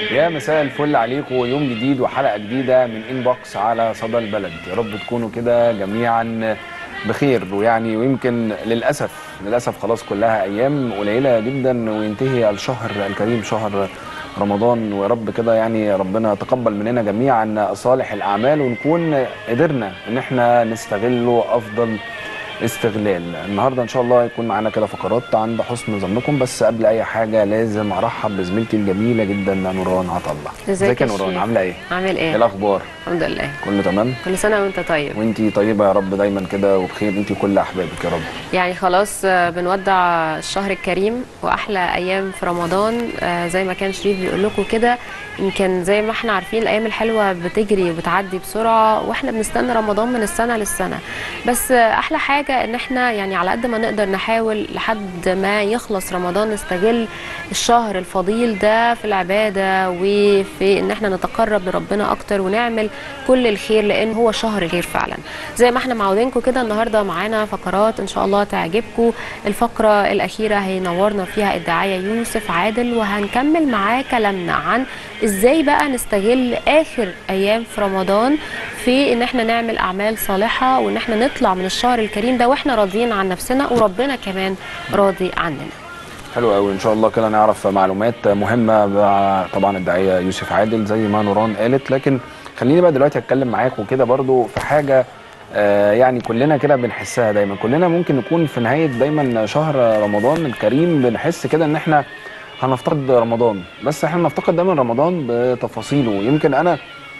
يا مساء الفل عليكم يوم جديد وحلقه جديده من انبوكس على صدى البلد يا رب تكونوا كده جميعا بخير ويعني ويمكن للاسف للاسف خلاص كلها ايام قليله جدا وينتهي الشهر الكريم شهر رمضان ويا رب كده يعني ربنا يتقبل مننا جميعا صالح الاعمال ونكون قدرنا ان احنا نستغله افضل استغلال النهارده ان شاء الله يكون معانا كده فقرات عند حسن ظنكم بس قبل اي حاجه لازم ارحب بزميلتي الجميله جدا نوران عطله ازيك يا يا نوران شريف؟ عامله ايه عامل ايه ايه؟ الاخبار الحمد لله كله تمام كل سنه وانت طيب وانتي طيبه يا رب دايما كده وبخير انتي وكل احبابك يا رب يعني خلاص آه، بنودع الشهر الكريم واحلى ايام في رمضان آه، زي ما كان شريف بيقول لكم كده يمكن زي ما احنا عارفين الايام الحلوه بتجري وبتعدي بسرعه واحنا بنستنى رمضان من السنه للسنه بس آه، احلى حاجه ان احنا يعني على قد ما نقدر نحاول لحد ما يخلص رمضان نستغل الشهر الفضيل ده في العباده وفي ان احنا نتقرب لربنا اكتر ونعمل كل الخير لان هو شهر الخير فعلا زي ما احنا معودينكم كده النهارده معانا فقرات ان شاء الله تعجبكم الفقره الاخيره هينورنا فيها الداعيه يوسف عادل وهنكمل معاه كلامنا عن ازاي بقى نستغل اخر ايام في رمضان في ان احنا نعمل اعمال صالحه وان احنا نطلع من الشهر الكريم ده واحنا راضيين عن نفسنا وربنا كمان راضي عننا حلو قوي ان شاء الله كده نعرف معلومات مهمه مع طبعا الداعيه يوسف عادل زي ما نوران قالت لكن خليني بقى دلوقتي اتكلم معاكم كده برضو في حاجه آه يعني كلنا كده بنحسها دايما كلنا ممكن نكون في نهايه دايما شهر رمضان الكريم بنحس كده ان احنا هنفتقد رمضان بس احنا بنفتقد دايما رمضان بتفاصيله يمكن انا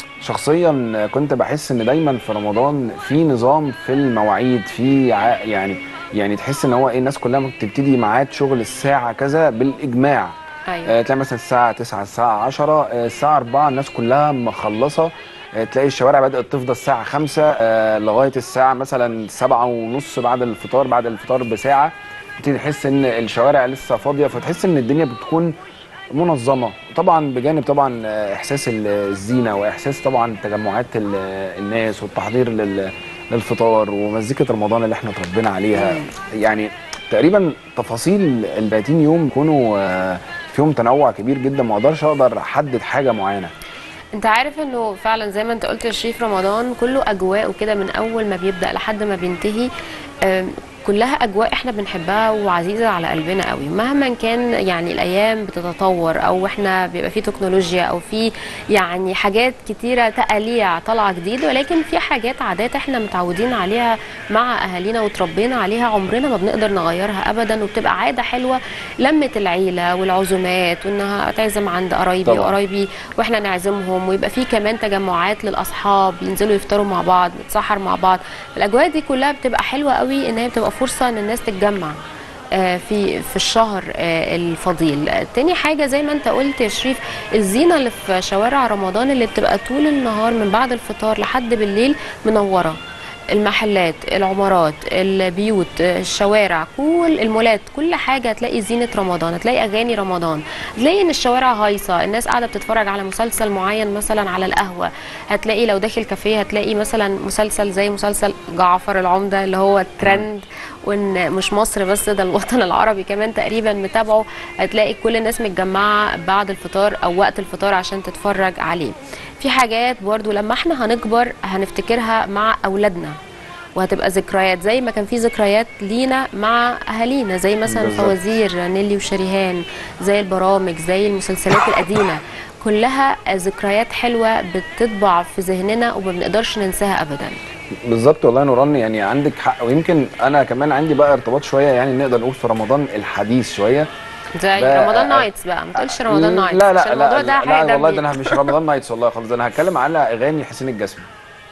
شخصيا كنت بحس ان دايما في رمضان في نظام في المواعيد في ع- يعني يعني تحس ان هو ايه الناس كلها بتبتدي ميعاد شغل الساعه كذا بالاجماع ايوه آه، تلاقي مثلا الساعة 9 الساعة 10 آه، الساعة 4 الناس كلها مخلصة آه، تلاقي الشوارع بدأت تفضى الساعة 5 آه، لغاية الساعة مثلا 7 ونص بعد الفطار بعد الفطار بساعة تبتدي تحس ان الشوارع لسه فاضية فتحس ان الدنيا بتكون منظمة طبعا بجانب طبعا آه، احساس ال- الزينة واحساس طبعا تجمعات ال- الناس والتحضير لل- للفطار ومزيكة رمضان اللي احنا اتربينا عليها يعني تقريبا تفاصيل ال 30 يوم يكونوا آه، فيهم تنوع كبير جدا ما اقدرش اقدر احدد حاجه معينه انت عارف انه فعلا زي ما انت قلت يا شريف رمضان كله اجواء وكده من اول ما بيبدا لحد ما بينتهي آم، كلها اجواء احنا بنحبها وعزيزه على قلبنا قوي مهما كان يعني الايام بتتطور او احنا بيبقى في تكنولوجيا او في يعني حاجات كتيره تقاليع طالعه جديد ولكن في حاجات عادات احنا متعودين عليها مع اهالينا وتربينا عليها عمرنا ما بنقدر نغيرها ابدا وبتبقى عاده حلوه لمه العيله والعزومات وانها تعزم عند قرايبي طبعاً. وقرايبي واحنا نعزمهم ويبقى في كمان تجمعات للاصحاب ينزلوا يفطروا مع بعض نتسحر مع بعض الاجواء دي كلها بتبقى حلوه قوي ان هي بتبقى فرصه ان الناس تتجمع آه، في في الشهر آه، الفضيل آه، تاني حاجه زي ما انت قلت يا شريف الزينه اللي في شوارع رمضان اللي بتبقى طول النهار من بعد الفطار لحد بالليل منوره المحلات العمارات البيوت الشوارع كل المولات كل حاجه هتلاقي زينه رمضان هتلاقي اغاني رمضان هتلاقي ان الشوارع هايصه الناس قاعده بتتفرج على مسلسل معين مثلا على القهوه هتلاقي لو داخل كافيه هتلاقي مثلا مسلسل زي مسلسل جعفر العمده اللي هو ترند وان مش مصر بس ده الوطن العربي كمان تقريبا متابعه هتلاقي كل الناس متجمعه بعد الفطار او وقت الفطار عشان تتفرج عليه في حاجات برضو لما احنا هنكبر هنفتكرها مع اولادنا وهتبقى ذكريات زي ما كان في ذكريات لينا مع اهالينا زي مثلا بالظبط. فوازير نيلي وشريهان زي البرامج زي المسلسلات القديمه كلها ذكريات حلوه بتطبع في ذهننا وما بنقدرش ننساها ابدا بالظبط والله يا نوران يعني عندك حق ويمكن انا كمان عندي بقى ارتباط شويه يعني نقدر نقول في رمضان الحديث شويه زي بقى- رمضان نايتس بقى ما تقولش رمضان نايتس لا لا عشان لا الموضوع ده لا, حاجه لا والله ده دمي. انا مش رمضان نايتس والله خالص ده انا هتكلم على اغاني حسين الجسمي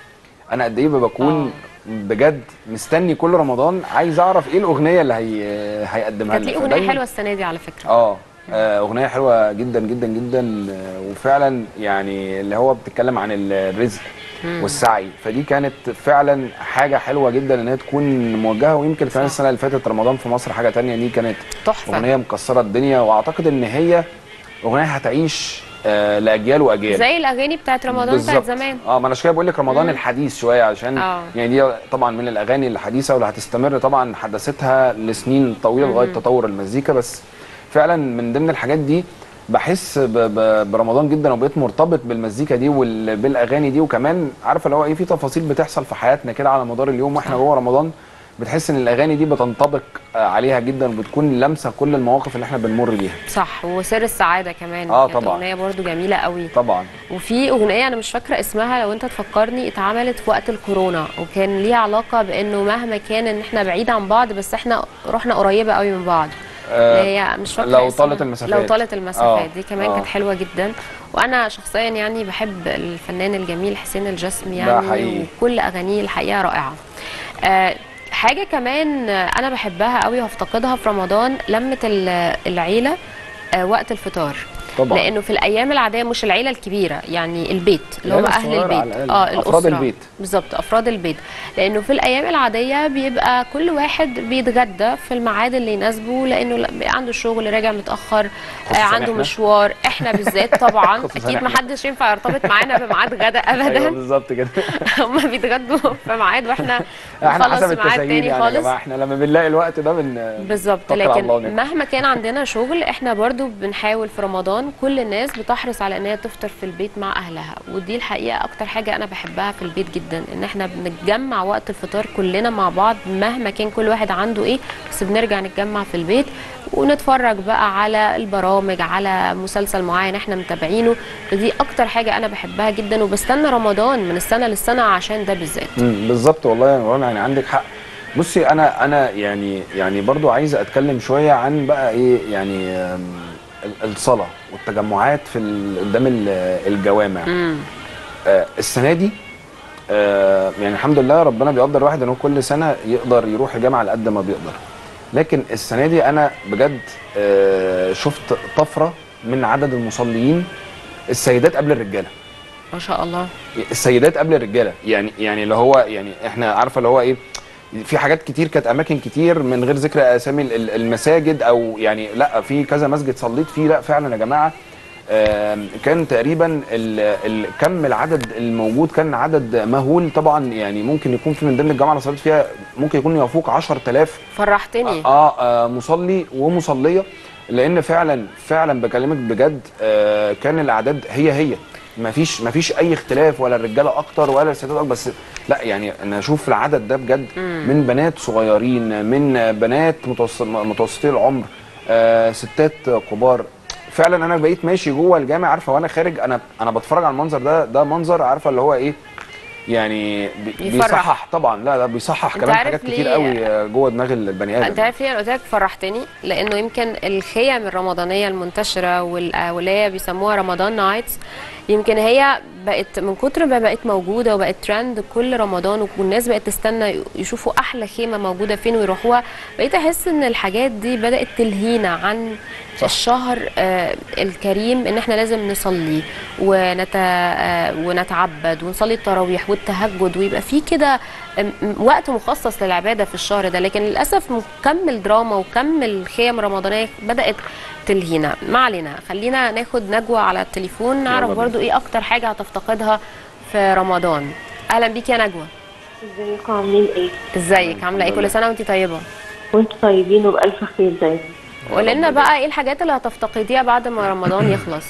انا قد ايه بكون بجد مستني كل رمضان عايز اعرف ايه الاغنيه اللي هي هيقدمها كانت لنا ليه اغنيه فدايماً- حلوه السنه دي على فكره اه آه، اغنيه حلوه جدا جدا جدا آه، وفعلا يعني اللي هو بتتكلم عن الرزق والسعي فدي كانت فعلا حاجه حلوه جدا ان هي تكون موجهه ويمكن كمان صح. السنه اللي فاتت رمضان في مصر حاجه تانية دي كانت تحفه اغنيه مكسره الدنيا واعتقد ان هي اغنيه هتعيش آه، لاجيال واجيال زي الاغاني بتاعت رمضان بتاعت بالظبط. زمان اه ما انا شويه بقول لك رمضان مم. الحديث شويه عشان آه. يعني دي طبعا من الاغاني الحديثه واللي هتستمر طبعا حدثتها لسنين طويله لغايه مم. تطور المزيكا بس فعلا من ضمن الحاجات دي بحس ب- ب- برمضان جدا وبقيت مرتبط بالمزيكا دي وبالاغاني دي وكمان عارفه اللي هو ايه في تفاصيل بتحصل في حياتنا كده على مدار اليوم واحنا جوه رمضان بتحس ان الاغاني دي بتنطبق آه، عليها جدا وبتكون لامسه كل المواقف اللي احنا بنمر بيها صح وسر السعاده كمان آه، كانت طبعاً. اغنيه برضو جميله قوي طبعا وفي اغنيه انا مش فاكره اسمها لو انت تفكرني اتعملت في وقت الكورونا وكان ليها علاقه بانه مهما كان ان احنا بعيد عن بعض بس احنا رحنا قريبه قوي من بعض آه، اللي هي مش فاكره لو اسمها. طالت المسافات. لو طالت المسافات آه، دي كمان آه. كانت حلوه جدا وانا شخصيا يعني بحب الفنان الجميل حسين الجسمي ده يعني حقيقي. وكل اغانيه الحقيقه رائعه آه حاجه كمان آه، انا بحبها قوي وهفتقدها في رمضان لمه ال- العيله آه وقت الفطار طبعا لانه في الايام العاديه مش العيله الكبيره يعني البيت اللي هم العيلة اهل الصغيرة على البيت الأقل. اه أفراد الأسرة. البيت. بالظبط افراد البيت لانه في الايام العاديه بيبقى كل واحد بيتغدى في الميعاد اللي يناسبه لانه لا- بيبقى عنده شغل راجع متاخر آه خصوصاً عنده إحنا. مشوار احنا بالذات طبعا خصوصاً اكيد إحنا. ما حدش ينفع يرتبط معانا بميعاد غدا ايوه ابدا بالظبط كده هم بيتغدوا في ميعاد واحنا احنا نخلص حسب في ميعاد التساهيل تاني يعني يا خالص جماعه احنا لما بنلاقي الوقت ده بن بالظبط توكل على لكن الله ونكمل. مهما كان عندنا شغل احنا برضو بنحاول في رمضان كل الناس بتحرص على ان هي تفطر في البيت مع اهلها ودي الحقيقه اكتر حاجه انا بحبها في البيت جدا ان احنا بنتجمع وقت الفطار كلنا مع بعض مهما كان كل واحد عنده ايه بس بنرجع نتجمع في البيت ونتفرج بقى على البرامج على مسلسل معين احنا متابعينه دي اكتر حاجه انا بحبها جدا وبستنى رمضان من السنه للسنه عشان ده بالذات امم بالظبط والله يا نوران يعني عندك حق بصي انا انا يعني يعني برضو عايز اتكلم شويه عن بقى ايه يعني آم، ال- الصلاه والتجمعات في ال- قدام ال- الجوامع امم آه، السنه دي آه، يعني الحمد لله ربنا بيقدر الواحد ان هو كل سنه يقدر يروح الجامعه على قد ما بيقدر لكن السنه دي انا بجد آه، شفت طفره من عدد المصلين السيدات قبل الرجاله ما شاء الله السيدات قبل الرجاله يعني يعني اللي هو يعني احنا عارفه اللي هو ايه في حاجات كتير كانت اماكن كتير من غير ذكر اسامي ال- ال- المساجد او يعني لا في كذا مسجد صليت فيه لا فعلا يا جماعه آم، كان تقريبا ال- ال- كم العدد الموجود كان عدد مهول طبعا يعني ممكن يكون في من ضمن الجامعه اللي صليت فيها ممكن يكون يفوق 10000 فرحتني اه, آه مصلي ومصليه لان فعلا فعلا بكلمك بجد آه كان الاعداد هي هي ما فيش ما فيش اي اختلاف ولا الرجاله اكتر ولا الستات اكتر بس لا يعني انا اشوف العدد ده بجد من بنات صغيرين من بنات متوسط متوسطي العمر آه ستات كبار فعلا انا بقيت ماشي جوه الجامع عارفه وانا خارج انا انا بتفرج على المنظر ده ده منظر عارفه اللي هو ايه يعني بي- يفرح. بيصحح طبعا لا لا بيصحح أنت كمان عارف حاجات كتير ليه؟ قوي آه، جوه دماغ البني ادم انت عارف ليه انا قلت لك فرحتني لانه يمكن الخيم الرمضانيه المنتشره وال- واللي هي بيسموها رمضان نايتس يمكن هي بقت من كتر ما بقت موجوده وبقت ترند كل رمضان والناس بقت تستنى يشوفوا احلى خيمه موجوده فين ويروحوها بقيت احس ان الحاجات دي بدات تلهينا عن صح. الشهر آه الكريم ان احنا لازم نصلي ونت... آه ونتعبد ونصلي التراويح والتهجد ويبقى في كده م- م- وقت مخصص للعباده في الشهر ده لكن للاسف م- كم الدراما وكم الخيم الرمضانيه بدات تلهينا ما علينا خلينا ناخد نجوى على التليفون نعرف بينا. برضو ايه اكتر حاجه هتفتقدها في رمضان اهلا بيك يا نجوى ازيكم عاملين ايه؟ ازيك عامله ايه كل سنه وانت طيبه وانتوا طيبين وبألف خير دايما قولي لنا بقى ايه الحاجات اللي هتفتقديها بعد ما رمضان يخلص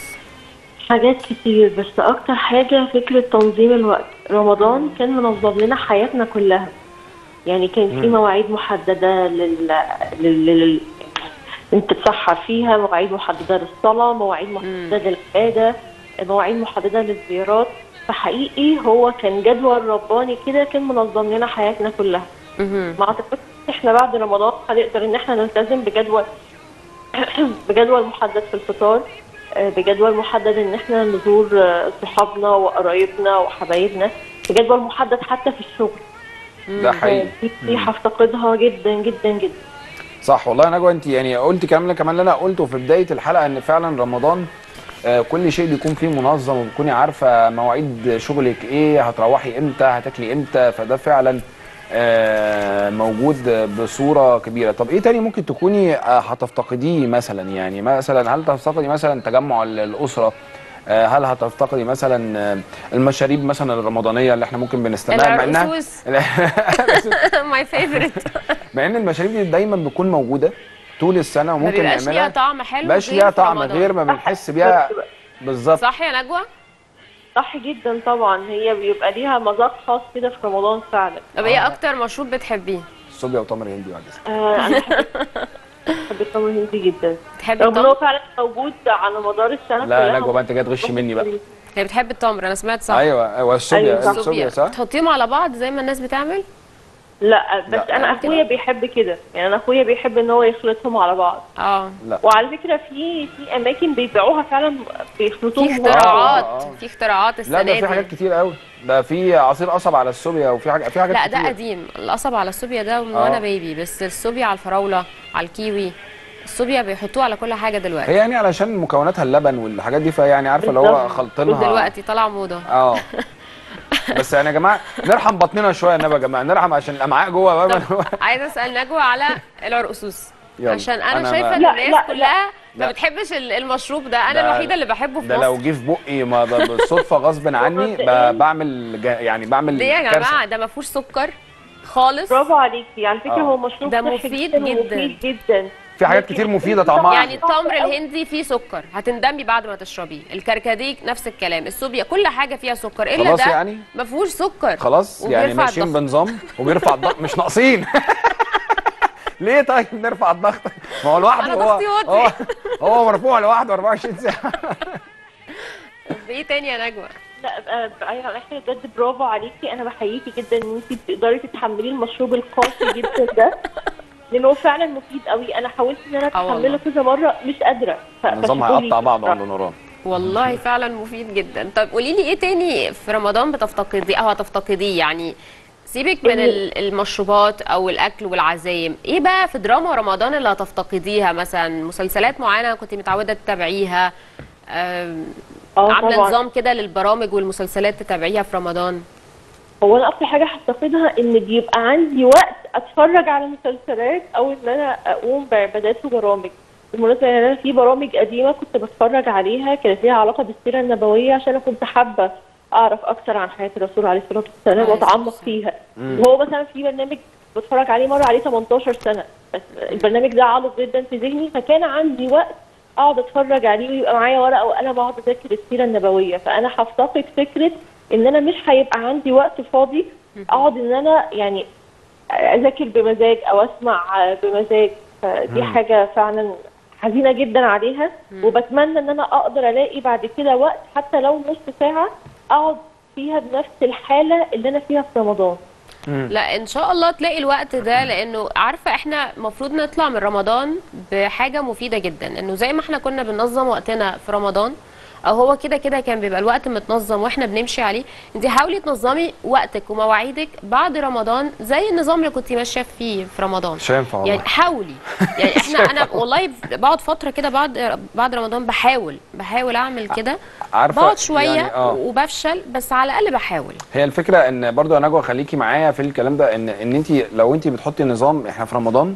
حاجات كتير بس اكتر حاجة فكرة تنظيم الوقت رمضان كان منظم لنا حياتنا كلها يعني كان في مواعيد محددة لل... لل... لل... انت تسحر فيها مواعيد محددة للصلاة مواعيد محددة للعبادة مواعيد محددة للزيارات فحقيقي هو كان جدول رباني كده كان منظم لنا حياتنا كلها مهم. ما اعتقدش احنا بعد رمضان هنقدر ان احنا نلتزم بجدول بجدول محدد في الفطار آه، بجدول محدد ان احنا نزور آه، صحابنا وقرايبنا وحبايبنا بجدول محدد حتى في الشغل ده حقيقي دي دي هفتقدها جدا جدا جدا صح والله يا نجوى انت يعني قلت كلام كمان اللي انا قلته في بدايه الحلقه ان فعلا رمضان آه، كل شيء بيكون فيه منظم وبتكوني عارفه مواعيد شغلك ايه هتروحي امتى هتاكلي امتى فده فعلا آه، موجود بصوره كبيره طب ايه تاني ممكن تكوني آه، هتفتقديه مثلا يعني مثلا هل تفتقدي مثلا تجمع ال- الاسره آه، هل هتفتقدي مثلا آه، المشاريب مثلا الرمضانيه اللي احنا ممكن بنستناها مع انها العرقسوس ماي فيفورت مع ان المشاريب دي دايما بتكون موجوده طول السنه ما وممكن بيبقاش ليها نعملها طعم حلو مبقاش غير ليها في طعم رمضان. غير ما بنحس بيها بس- بالظبط صح يا نجوى صح جدا طبعا هي بيبقى ليها مذاق خاص كده في رمضان فعلا طب ايه اكتر مشروب بتحبيه صوبيا وتمر هندي بعد إذنك. آه انا بحب بحب التمر الهندي جدا بتحبي رغم ان هو التمر فعلا موجود على مدار السنه لا كلها نجوى بقى انت جاي تغش مني بقى هي بتحب التمر انا سمعت صح ايوه ايوه الصوبيا أيوة، صح. الصوبيا صح بتحطيهم على بعض زي ما الناس بتعمل لا بس لا، انا لا، كده. اخويا بيحب كده يعني انا اخويا بيحب ان هو يخلطهم على بعض اه لا وعلى فكره في في اماكن بيبيعوها فعلا في بيخلطوهم اختراعات آه، آه. في اختراعات لا السنه ده في حاجات دي كتير قوي ده في عصير قصب على الصوبيا وفي حاجه في حاجات لا كتير ده قديم القصب على الصوبيا ده من آه. وانا بيبي بس الصوبيا على الفراوله على الكيوي الصوبيا بيحطوه على كل حاجه دلوقتي هي يعني علشان مكوناتها اللبن والحاجات دي فيعني عارفه اللي هو بالظبط. خلطينها ودلوقتي طلع موضه اه بس يعني يا جماعه نرحم بطننا شويه النبي يا جماعه نرحم عشان الامعاء جوه بقى طب عايزه اسال نجوى على العرقسوس يلا. عشان انا, أنا شايفه ما- ان لا، الناس لا، لا. كلها ما لا. بتحبش ال- المشروب ده انا ده- الوحيده اللي بحبه في ده لو مصر جه في بقي ما ب- بالصدفه غصب عني ب- بعمل جا- يعني بعمل ليه يا كارثة. جماعه ده ما فيهوش سكر خالص برافو عليكي على فكره آه. هو مشروب ده صحي مفيد جدا جدا. ومفيد جدا في حاجات لكن كتير مفيده طبعاً طعمها يعني أحلى. التمر الهندي فيه سكر هتندمي بعد ما تشربيه الكركديه نفس الكلام السوبيا كل حاجه فيها سكر الا خلاص ده يعني؟ ما فيهوش سكر خلاص يعني وبيرفع ماشيين الضغط. بنظام وبيرفع الضغط مش ناقصين ليه طيب نرفع الضغط ما هو لوحده أنا هو ضغطي واطي. هو هو مرفوع لوحده 24 ساعه ايه تاني يا نجوى لا آه، ايوه احنا بجد برافو عليكي انا بحييكي جدا ان انت بتقدري تتحملي المشروب القاسي جدا ده لان هو فعلا مفيد قوي انا حاولت ان انا آه والله. اتحمله كذا مره مش قادره ف- النظام فشكرا هيقطع ليكي بعضه بصراحة. عند نوران والله فعلا مفيد جدا طب قولي لي ايه تاني في رمضان بتفتقديه او هتفتقديه يعني سيبك من ال- المشروبات او الاكل والعزايم ايه بقى في دراما رمضان اللي هتفتقديها مثلا مسلسلات معينه كنت متعوده تتابعيها آم، اه عامله طبعا نظام كده للبرامج والمسلسلات تتابعيها في رمضان هو انا اكتر حاجه هفتقدها ان بيبقى عندي وقت اتفرج على مسلسلات او ان انا اقوم بعبادات وبرامج بالمناسبه يعني انا في برامج قديمه كنت بتفرج عليها كانت ليها علاقه بالسيره النبويه عشان انا كنت حابه اعرف اكتر عن حياه الرسول عليه الصلاه والسلام عليه الصلاة واتعمق فيها وهو مثلا في برنامج بتفرج عليه مره عليه 18 سنه بس البرنامج ده عالق جدا في ذهني فكان عندي وقت اقعد اتفرج عليه ويبقى معايا ورقه وقلم اقعد اذاكر السيره النبويه فانا هفتقد فكره ان انا مش هيبقى عندي وقت فاضي اقعد ان انا يعني اذاكر بمزاج او اسمع بمزاج فدي حاجه فعلا حزينه جدا عليها وبتمنى ان انا اقدر الاقي بعد كده وقت حتى لو نص ساعه اقعد فيها بنفس الحاله اللي انا فيها في رمضان لا ان شاء الله تلاقي الوقت ده لانه عارفه احنا المفروض نطلع من رمضان بحاجه مفيده جدا انه زي ما احنا كنا بننظم وقتنا في رمضان او هو كده كده كان بيبقى الوقت متنظم واحنا بنمشي عليه انت حاولي تنظمي وقتك ومواعيدك بعد رمضان زي النظام اللي كنت ماشيه فيه في رمضان مش هينفع والله يعني حاولي يعني احنا انا والله بقعد فتره كده بعد بعد رمضان بحاول بحاول اعمل كده عارفه بقعد شويه يعني اه وبفشل بس على الاقل بحاول هي الفكره ان برضو يا نجوى خليكي معايا في الكلام ده ان ان انت لو انت بتحطي نظام احنا في رمضان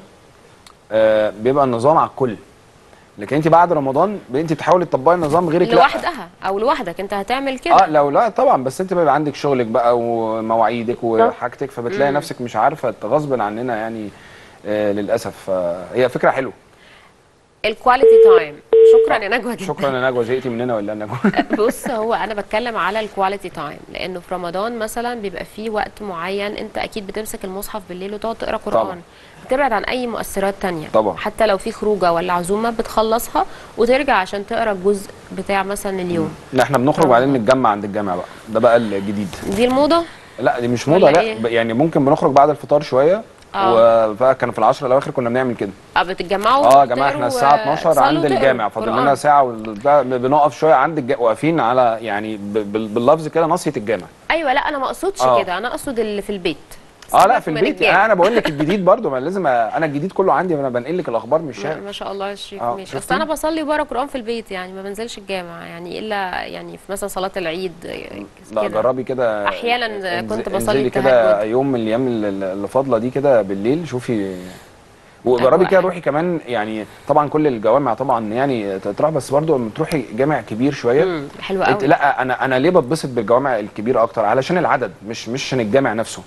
آه بيبقى النظام على الكل لكن انت بعد رمضان انت بتحاولي تطبقي النظام غيرك لا لوحدها او لوحدك انت هتعمل كده اه لو لا طبعا بس انت بيبقى عندك شغلك بقى ومواعيدك وحاجتك فبتلاقي نفسك مش عارفه غصب عننا يعني آه للاسف آه هي فكره حلوه الكواليتي تايم شكرا يا نجوى جدا شكرا يا نجوى زهقتي مننا ولا يا نجوى بص هو انا بتكلم على الكواليتي تايم لانه في رمضان مثلا بيبقى فيه وقت معين انت اكيد بتمسك المصحف بالليل وتقعد تقرا قران طبعا. بتبعد عن اي مؤثرات تانية طبعا. حتى لو في خروجه ولا عزومه بتخلصها وترجع عشان تقرا الجزء بتاع مثلا اليوم لا احنا بنخرج وبعدين نتجمع عند الجامع بقى ده بقى الجديد دي الموضه لا دي مش موضه ولا لا إيه؟ ب- يعني ممكن بنخرج بعد الفطار شويه آه. وكان في العشرة الاواخر كنا بنعمل كده اه بتتجمعوا اه يا جماعه احنا تقروا، الساعه آه، 12 صلوا عند تقروا الجامع فاضل قرآن. لنا ساعه وبتاع، بنقف شويه عند الج... واقفين على يعني ب... بال- باللفظ كده ناصيه الجامع ايوه لا انا ما اقصدش آه. كده انا اقصد اللي في البيت اه لا سيبك في من البيت الجامع. انا بقول لك الجديد برضو ما لازم أ- انا الجديد كله عندي انا بنقل لك الاخبار من الشارع ما شاء الله يا شريف آه، ماشي شفتي؟ اصل انا بصلي وبقرا قران في البيت يعني ما بنزلش الجامع يعني الا يعني في مثلا صلاه العيد لا كده. جربي كده أحياناً انز- كنت بصلي انزلي كده التهجد. يوم من الايام ال- اللي فاضله دي كده بالليل شوفي وجربي أجواء. كده روحي كمان يعني طبعا كل الجوامع طبعا يعني تروح بس برضو لما تروحي جامع كبير شويه امم حلوه انت قوي لا انا انا ليه بتبسط بالجوامع الكبيره اكتر علشان العدد مش مش عشان الجامع نفسه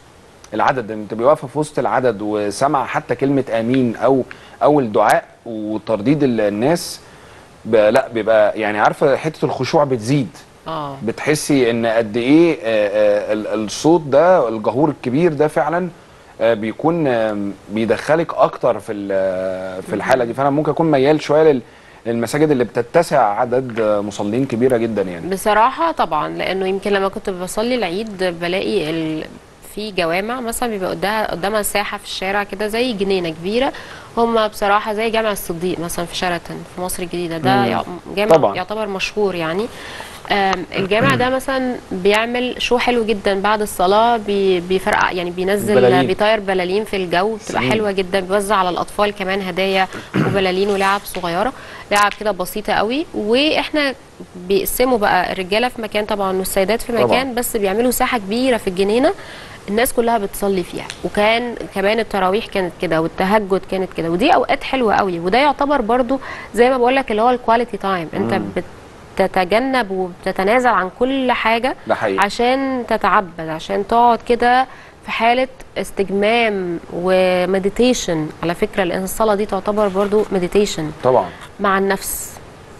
العدد انت تبقى واقفه في وسط العدد وسمع حتى كلمه امين او او الدعاء وترديد ال- الناس ب- لا بيبقى يعني عارفه حته الخشوع بتزيد اه بتحسي ان قد ايه آه، آه، ال- الصوت ده الجهور الكبير ده فعلا آه، بيكون آم، بيدخلك اكتر في ال- في الحاله دي فانا ممكن اكون ميال شويه لل- للمساجد اللي بتتسع عدد آه، مصلين كبيره جدا يعني بصراحة طبعا لأنه يمكن لما كنت بصلي العيد بلاقي ال... في جوامع مثلا بيبقى قدامها قدامها ساحة في الشارع كده زي جنينة كبيرة هم بصراحة زي جامع الصديق مثلا في شيراتون في مصر الجديدة ده مم. يع- جامع طبعاً. يعتبر مشهور يعني آم، الجامع ده مثلا بيعمل شو حلو جدا بعد الصلاة بي... بيفرقع يعني بينزل بلالين. بيطير بلالين في الجو بتبقى سليم. حلوة جدا بيوزع على الأطفال كمان هدايا وبلالين ولعب صغيرة لعب كده بسيطة قوي واحنا بيقسموا بقى الرجالة في مكان طبعا والسيدات في طبعاً. مكان بس بيعملوا ساحة كبيرة في الجنينة الناس كلها بتصلي فيها وكان كمان التراويح كانت كده والتهجد كانت كده ودي اوقات حلوه قوي وده يعتبر برضو زي ما بقول لك اللي هو الكواليتي تايم انت بتتجنب وبتتنازل عن كل حاجه ده حقيقي عشان تتعبد عشان تقعد كده في حالة استجمام ومديتيشن على فكرة لأن الصلاة دي تعتبر برضو مديتيشن طبعا مع النفس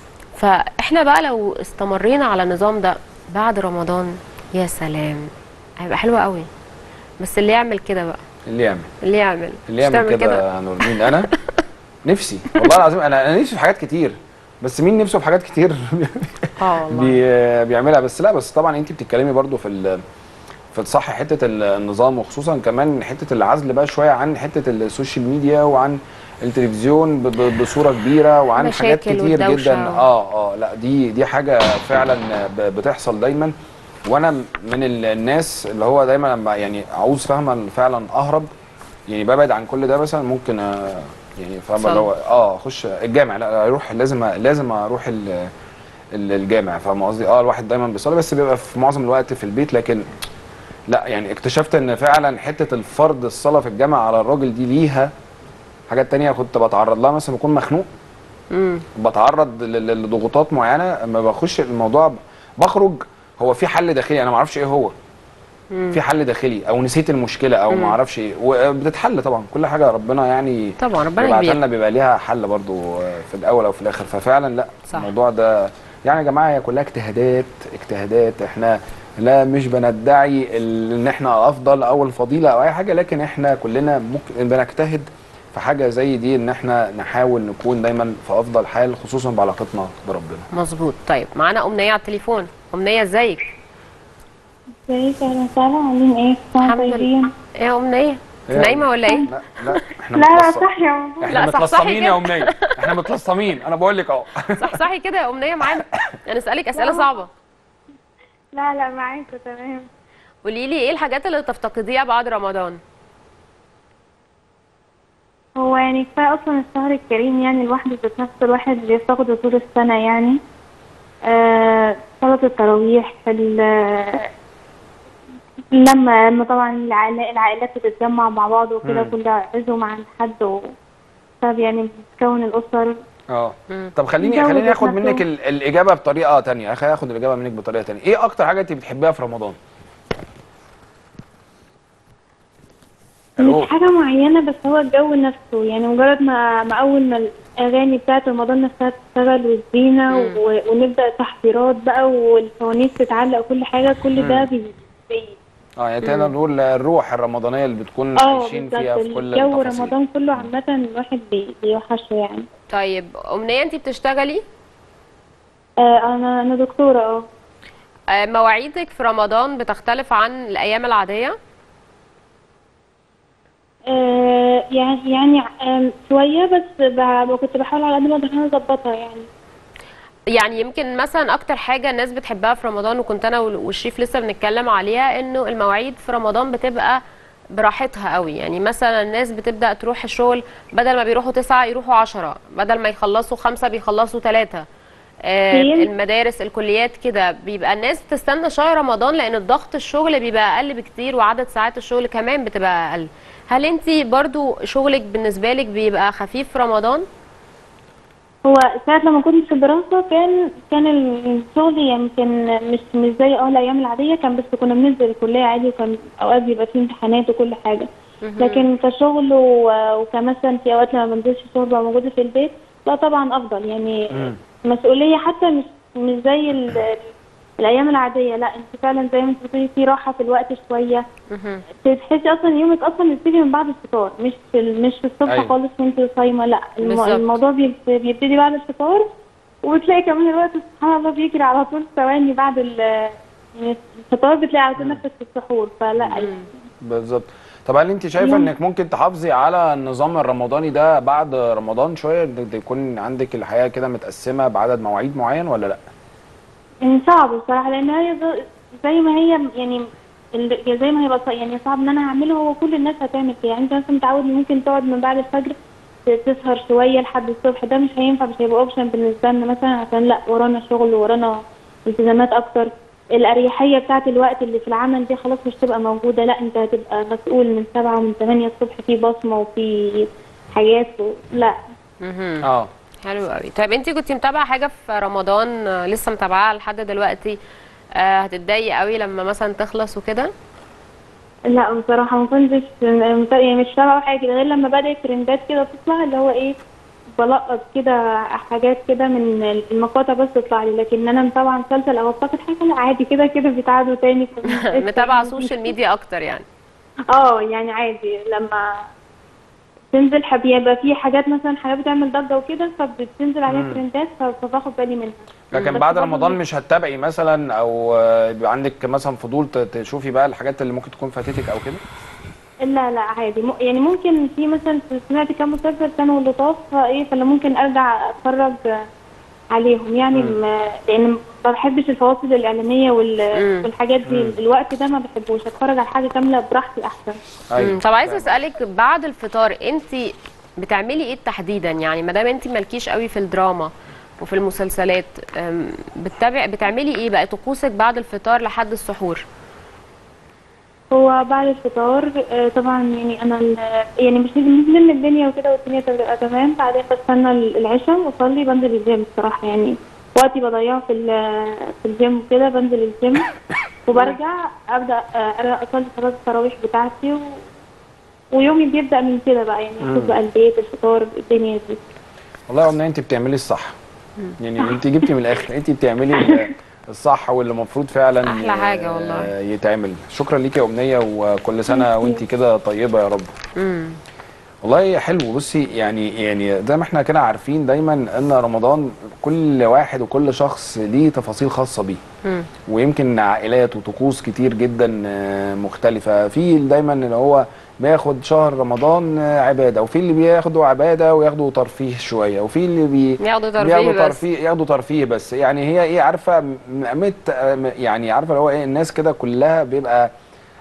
فاحنا بقى لو استمرينا على النظام ده بعد رمضان يا سلام هيبقى حلو قوي بس اللي يعمل كده بقى اللي يعمل اللي يعمل اللي مش يعمل تعمل كده يا نور مين انا نفسي والله العظيم انا انا نفسي في حاجات كتير بس مين نفسه في حاجات كتير اه والله بي بيعملها بس لا بس طبعا انت بتتكلمي برضو في ال- في الصح حته ال- النظام وخصوصا كمان حته العزل بقى شويه عن حته السوشيال ميديا وعن التلفزيون ب- ب- بصوره كبيره وعن حاجات مشاكل كتير والدوشة جدا و- اه اه لا دي دي حاجه فعلا ب- بتحصل دايما وانا من ال- الناس اللي هو دايما لما يعني عاوز فاهمه فعلا اهرب يعني ببعد عن كل ده مثلا ممكن آه، يعني فاهمه اللي هو اه اخش الجامع لا اروح لازم لازم اروح ال- ال- الجامع فاهم قصدي اه الواحد دايما بيصلي بس بيبقى في معظم الوقت في البيت لكن لا يعني اكتشفت ان فعلا حته الفرض الصلاه في الجامع على الراجل دي ليها حاجات تانية كنت بتعرض لها مثلا بكون مخنوق امم بتعرض ل- ل- لضغوطات معينه اما بخش الموضوع ب- بخرج هو في حل داخلي انا ما اعرفش ايه هو في حل داخلي او نسيت المشكله او ما اعرفش ايه وبتتحل طبعا كل حاجه ربنا يعني طبعا ربنا بيبعت كبير لنا بيبقى ليها حل برضو في الاول او في الاخر ففعلا لا صح. الموضوع ده يعني يا جماعه هي كلها اجتهادات اجتهادات احنا لا مش بندعي ال- ان احنا افضل او الفضيله او اي حاجه لكن احنا كلنا ممكن بنجتهد في حاجه زي دي ان احنا نحاول نكون دايما في افضل حال خصوصا بعلاقتنا بربنا مظبوط طيب معانا أمنية على التليفون أمنية ازيك ازيك اهلا وسهلا عاملين ايه؟ الحمد الحمد لله ايه يا أمنية انت إيه؟ نايمة ولا ايه لا لا احنا لا لا متلصم- صح يا ماما احنا لا، صح- صحي متلصمين يا كده. امنيه احنا متلصمين انا بقول لك اهو صحصحي كده يا أمنية معانا أنا أسألك أسئلة صعبة لا لا معاكوا تمام قولي لي ايه الحاجات اللي تفتقديها بعد رمضان هو يعني كفايه اصلا الشهر الكريم يعني الواحد ذات نفسه الواحد بيفتقده طول السنه يعني آه صلاة التراويح ال- لما لما طبعا العائلات العائلات بتتجمع مع بعض وكده مم. كل عزومة عن حد و طب يعني بتكون الأسر اه مم. طب خليني جو خليني ذات اخد نفسه. منك ال- الاجابه بطريقه تانية خليني اخد الاجابه منك بطريقه تانية ايه اكتر حاجه انت بتحبيها في رمضان الو مش حاجة معينة بس هو الجو نفسه يعني مجرد ما, ما أول ما الأغاني بتاعت رمضان نفسها تشتغل والزينة مم. و... ونبدأ التحضيرات بقى والفوانيس تتعلق وكل حاجة كل ده بي... بي... اه يعني تقدر نقول الروح الرمضانيه اللي بتكون اه عايشين بالظبط فيها في كل الجو التفاصيل رمضان كله عامة الواحد بي... بيوحشه يعني طيب أمنية انت بتشتغلي آه أنا أنا دكتورة اه آه، مواعيدك في رمضان بتختلف عن الأيام العادية آه، يعني يعني آم، شوية بس ب... كنت بحاول على قد ما أقدر إن أنا أظبطها يعني يعني يمكن مثلا اكتر حاجه الناس بتحبها في رمضان وكنت انا وال- والشريف لسه بنتكلم عليها انه المواعيد في رمضان بتبقى براحتها قوي يعني مثلا الناس بتبدا تروح الشغل بدل ما بيروحوا تسعة يروحوا عشرة بدل ما يخلصوا خمسة بيخلصوا ثلاثة آه فين؟ المدارس الكليات كده بيبقى الناس بتستنى شهر رمضان لان الضغط الشغل بيبقى اقل بكتير وعدد ساعات الشغل كمان بتبقى اقل هل انت برضو شغلك بالنسبه لك بيبقى خفيف في رمضان هو ساعة لما كنت في الدراسة كان كان الشغل يعني كان مش مش زي اه الأيام العادية كان بس كنا بننزل الكلية عادي وكان أوقات بيبقى فيه امتحانات وكل حاجة لكن كشغل و- وكمثلا في أوقات لما بنزلش الشغل ببقى موجودة في البيت لا طبعا أفضل يعني مم. مسؤولية حتى مش مش زي ال- الأيام العادية لا أنت فعلا زي ما أنت بتقولي في راحة في الوقت شوية مهم. تحسي اصلا يومك اصلا بيبتدي من بعد الفطار مش في ال- مش في الصبح أيوة. خالص وانت صايمه لا الم- بالظبط. الموضوع بيبت- بيبتدي بعد الفطار وبتلاقي كمان الوقت سبحان الله بيجري على طول ثواني بعد ال يعني الفطار بتلاقي على طول نفسك في السحور فلا يعني بالظبط طب هل انت شايفه يوم- انك ممكن تحافظي على النظام الرمضاني ده بعد رمضان شويه انك يكون عندك الحياه كده متقسمه بعدد مواعيد معين ولا لا يعني صعب بصراحه لان هي ز- زي ما هي يعني ال- زي ما هيبقى ص- يعني صعب ان انا اعمله هو كل الناس هتعمل كده يعني انت مثلا متعود إن ممكن تقعد من بعد الفجر ت- تسهر شويه لحد الصبح ده مش هينفع مش هيبقى اوبشن بالنسبه لنا مثلا عشان لا ورانا شغل ورانا التزامات اكتر الاريحيه بتاعت الوقت اللي في العمل دي خلاص مش تبقى موجوده لا انت هتبقى مسؤول من سبعة ومن ثمانية الصبح في بصمه وفي حاجات و... لا مهم. اه حلو قوي طيب انت كنت متابعه حاجه في رمضان آه، لسه متابعاها لحد دلوقتي آه هتتضايقي قوي لما مثلا تخلص وكده لا بصراحة ما كنتش مت- يعني مش سامعة حاجة غير لما بدأت ترندات كده تطلع اللي هو ايه بلقط كده حاجات كده من المقاطع بس تطلع لي لكن انا متابعة مسلسل او افتقد حاجة لا عادي كده كده بيتعادوا تاني في- متابعه سوشيال ميديا اكتر يعني اه يعني عادي لما تنزل حب يبقى في حاجات مثلا حاجات بتعمل ضجة وكده فبتنزل عليها ترندات ف- فباخد بالي منها لكن بس بعد برضه رمضان مش- مش هتتابعي مثلا او آه، يبقى عندك مثلا فضول ت- تشوفي بقى الحاجات اللي ممكن تكون فاتتك او كده لا لا عادي م- يعني ممكن في مثلا سمعت كام مسلسل كانوا لطاف فايه فلا ممكن ارجع اتفرج عليهم يعني م- لان ما بحبش الفواصل الاعلانيه وال- مم. والحاجات دي الوقت ده ما بحبوش اتفرج على حاجه كامله براحتي احسن مم. طب عايزه فاهم. اسالك بعد الفطار انت بتعملي ايه تحديدا يعني ما دام انت مالكيش قوي في الدراما وفي المسلسلات أم، بتتابع بتعملي ايه بقى طقوسك بعد الفطار لحد السحور هو بعد الفطار آه، طبعا يعني انا ال- يعني مش مش من الدنيا وكده والدنيا تبقى تمام بعدين بستنى ال- العشاء واصلي بنزل الجيم الصراحه يعني وقتي بضيعه في ال- في الجيم وكده بنزل الجيم وبرجع ابدا آه، أر- اصلي صلاه التراويح بتاعتي و... ويومي بيبدا من كده بقى يعني اشوف بقى البيت الفطار الدنيا دي والله يا امنيه انت بتعملي الصح يعني انت جبتي من الاخر انت بتعملي ال- الصح واللي المفروض فعلا أحلى حاجة آه، والله. يتعمل شكرا ليكي يا امنيه وكل سنه وانت كده طيبه يا رب امم والله حلو بصي يعني يعني زي ما احنا كده عارفين دايما ان رمضان كل واحد وكل شخص ليه تفاصيل خاصه بيه امم ويمكن عائلات وطقوس كتير جدا آه، مختلفة في دايما اللي هو بياخد شهر رمضان آه، عبادة وفي اللي بياخدوا عبادة وياخدوا ترفيه شوية وفي اللي بي ياخدوا ترفيه بياخدوا بس. ترفيه ياخدوا ترفيه بس يعني هي ايه عارفة م- مت آه، م- يعني عارفة اللي هو ايه الناس كده كلها بيبقى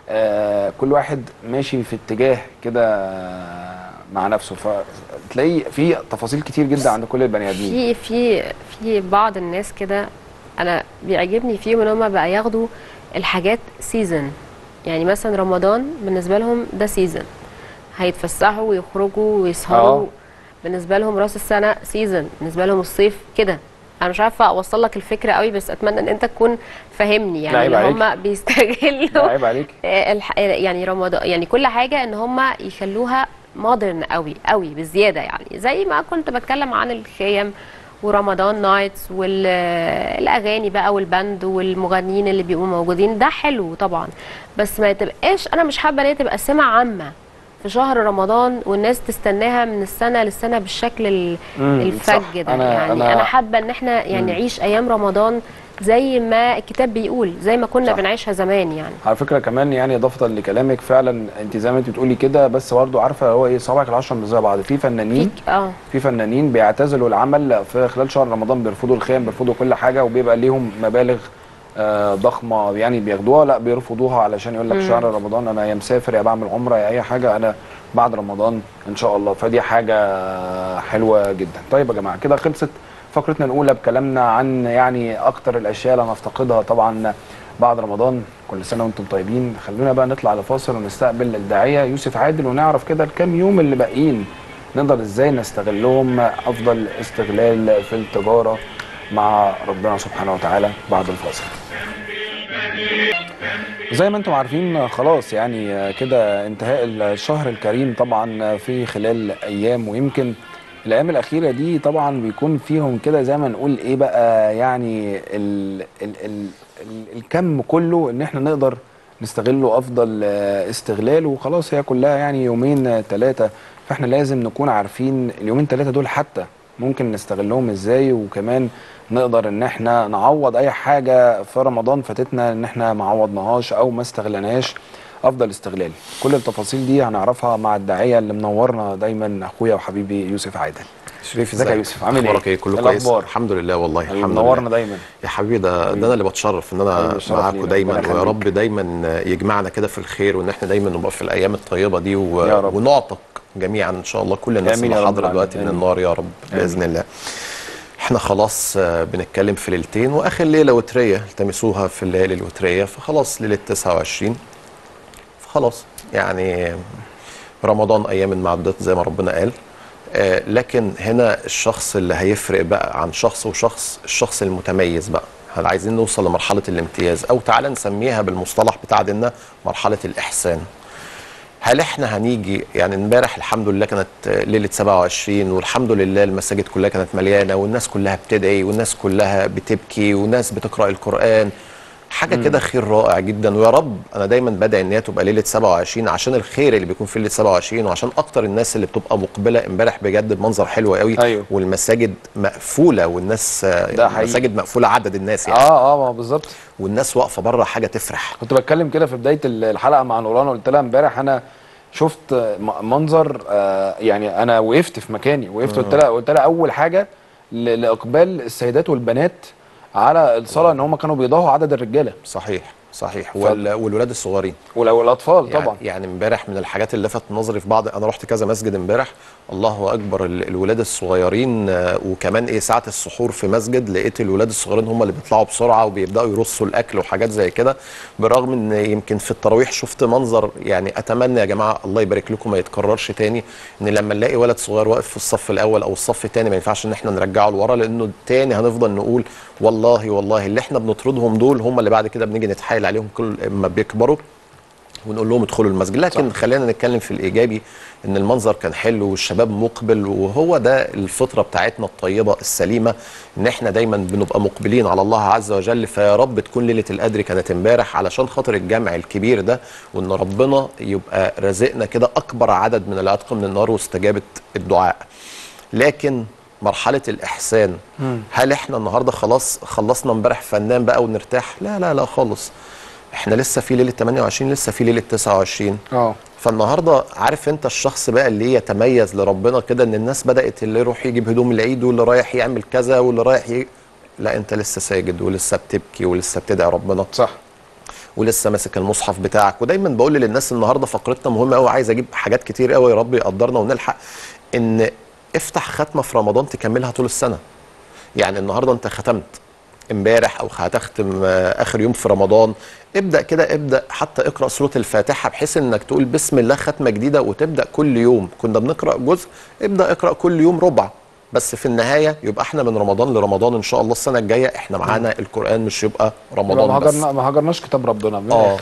آه كل واحد ماشي في اتجاه كده آه، مع نفسه فتلاقي في تفاصيل كتير جدا عند كل البني ادمين في في في بعض الناس كده انا بيعجبني فيهم ان هم بقى ياخدوا الحاجات سيزون يعني مثلا رمضان بالنسبه لهم ده سيزون هيتفسحوا ويخرجوا ويسهروا آه. بالنسبه لهم راس السنه سيزون بالنسبه لهم الصيف كده انا مش عارفه اوصل لك الفكره قوي بس اتمنى ان انت تكون فاهمني يعني عيب ان عليك. هم بيستغلوا عيب عليك آه، الح... يعني رمضان يعني كل حاجه ان هم يخلوها مودرن قوي قوي بزياده يعني زي ما كنت بتكلم عن الخيم ورمضان نايتس والاغاني بقى والباند والمغنيين اللي بيبقوا موجودين ده حلو طبعا بس ما تبقاش انا مش حابه ان هي تبقى سمه عامه في شهر رمضان والناس تستناها من السنه للسنه بالشكل ال- مم، الفج صح. ده أنا- يعني أنا- انا, حابه ان احنا يعني نعيش ايام رمضان زي ما الكتاب بيقول زي ما كنا صح. بنعيشها زمان يعني على فكره كمان يعني اضافه لكلامك فعلا انت زي ما انت بتقولي كده بس برضه عارفه هو ايه صوابعك العشره مش زي بعض في فنانين فيك اه في فنانين بيعتزلوا العمل في خلال شهر رمضان بيرفضوا الخيام بيرفضوا كل حاجه وبيبقى ليهم مبالغ آه، ضخمه يعني بياخدوها لا بيرفضوها علشان يقول لك شهر رمضان انا يا مسافر يا بعمل عمره يا اي حاجه انا بعد رمضان ان شاء الله فدي حاجه حلوه جدا طيب يا جماعه كده خلصت فقرتنا الاولى بكلامنا عن يعني اكتر الاشياء اللي هنفتقدها طبعا بعد رمضان كل سنه وانتم طيبين خلونا بقى نطلع لفاصل ونستقبل الداعيه يوسف عادل ونعرف كده الكام يوم اللي باقيين نقدر ازاي نستغلهم افضل استغلال في التجاره مع ربنا سبحانه وتعالى بعد الفاصل زي ما انتم عارفين خلاص يعني كده انتهاء الشهر الكريم طبعا في خلال ايام ويمكن الايام الاخيره دي طبعا بيكون فيهم كده زي ما نقول ايه بقى يعني ال ال ال ال الكم كله ان احنا نقدر نستغله افضل استغلال وخلاص هي كلها يعني يومين ثلاثه فاحنا لازم نكون عارفين اليومين ثلاثه دول حتى ممكن نستغلهم ازاي وكمان نقدر ان احنا نعوض اي حاجه في رمضان فاتتنا ان احنا ما عوضناهاش او ما استغلناهاش افضل استغلال كل التفاصيل دي هنعرفها مع الداعيه اللي منورنا دايما اخويا وحبيبي يوسف عادل شريف ازيك يا يوسف عامل ايه اخبارك ايه كله كويس الأخبار؟ الحمد لله والله حبيبي، الحمد منورنا لله دايما يا حبيبي ده ده انا اللي بتشرف ان حبيبي، انا الشرف معاكم لينا، دايما ربنا ويا يخليك. رب دايما يجمعنا كده في الخير وان احنا دايما نبقى في الايام الطيبه دي و... يا رب. ونعتق جميعا ان شاء الله كل الناس آمين يا اللي رب حاضره دلوقتي من العالمين. النار يا رب باذن الله احنا خلاص آه، بنتكلم في ليلتين واخر ليله وتريه التمسوها في الليالي الوتريه فخلاص ليله 29 فخلاص يعني رمضان ايام معدودات زي ما ربنا قال آه، لكن هنا الشخص اللي هيفرق بقى عن شخص وشخص الشخص المتميز بقى هل عايزين نوصل لمرحله الامتياز او تعالى نسميها بالمصطلح بتاع ديننا مرحله الاحسان هل احنا هنيجي يعني امبارح الحمد لله كانت آه، ليله 27 والحمد لله المساجد كلها كانت مليانه والناس كلها بتدعي والناس كلها بتبكي والناس بتقرا القران حاجه كده خير رائع جدا ويا رب انا دايما بدعي ان هي تبقى ليله 27 عشان الخير اللي بيكون في ليله 27 وعشان اكتر الناس اللي بتبقى مقبله امبارح بجد بمنظر حلو قوي أيوه. والمساجد مقفوله والناس آه، ده حقيقي. المساجد مقفوله عدد الناس يعني اه اه ما بالظبط والناس واقفه بره حاجه تفرح كنت بتكلم كده في بدايه الحلقه مع نورانا قلت لها امبارح انا شفت م- منظر آه، يعني انا وقفت في مكاني وقفت قلت لها قلت لها اول حاجه ل- لاقبال السيدات والبنات على الصلاه ان هم كانوا بيضاهوا عدد الرجاله صحيح صحيح وال- والولاد الصغيرين ولو الاطفال يعني- طبعا يعني امبارح من الحاجات اللي لفت نظري في بعض انا رحت كذا مسجد امبارح الله اكبر ال- الولاد الصغيرين آه، وكمان ايه ساعه السحور في مسجد لقيت الولاد الصغيرين هم اللي بيطلعوا بسرعه وبيبداوا يرصوا الاكل وحاجات زي كده بالرغم ان يمكن في التراويح شفت منظر يعني اتمنى يا جماعه الله يبارك لكم ما يتكررش تاني ان لما نلاقي ولد صغير واقف في الصف الاول او الصف الثاني ما ينفعش ان احنا نرجعه لورا لانه التاني هنفضل نقول والله والله اللي احنا بنطردهم دول هم اللي بعد كده بنيجي نتحايل عليهم كل ما بيكبروا ونقول لهم ادخلوا المسجد لكن صح. خلينا نتكلم في الايجابي ان المنظر كان حلو والشباب مقبل وهو ده الفطره بتاعتنا الطيبه السليمه ان احنا دايما بنبقى مقبلين على الله عز وجل فيا رب تكون ليله القدر كانت امبارح علشان خاطر الجمع الكبير ده وان ربنا يبقى رزقنا كده اكبر عدد من العتق من النار واستجابه الدعاء لكن مرحله الاحسان هل احنا النهارده خلاص خلصنا امبارح فنان بقى ونرتاح لا لا لا خالص احنا لسه في ليله 28 لسه في ليله 29 اه فالنهارده عارف انت الشخص بقى اللي يتميز لربنا كده ان الناس بدات اللي يروح يجيب هدوم العيد واللي رايح يعمل كذا واللي رايح ي... لا انت لسه ساجد ولسه بتبكي ولسه بتدعي ربنا صح ولسه ماسك المصحف بتاعك ودايما بقول للناس النهارده فقرتنا مهمه قوي عايز اجيب حاجات كتير قوي يا رب يقدرنا ونلحق ان افتح ختمه في رمضان تكملها طول السنه يعني النهارده انت ختمت امبارح او هتختم آه، اخر يوم في رمضان ابدا كده ابدا حتى اقرا سوره الفاتحه بحيث انك تقول بسم الله ختمه جديده وتبدا كل يوم كنا بنقرا جزء ابدا اقرا كل يوم ربع بس في النهايه يبقى احنا من رمضان لرمضان ان شاء الله السنه الجايه احنا معانا القران مش يبقى يبقى ما رمضان بس هجرنا ما هجرناش كتاب ربنا من اه الاخر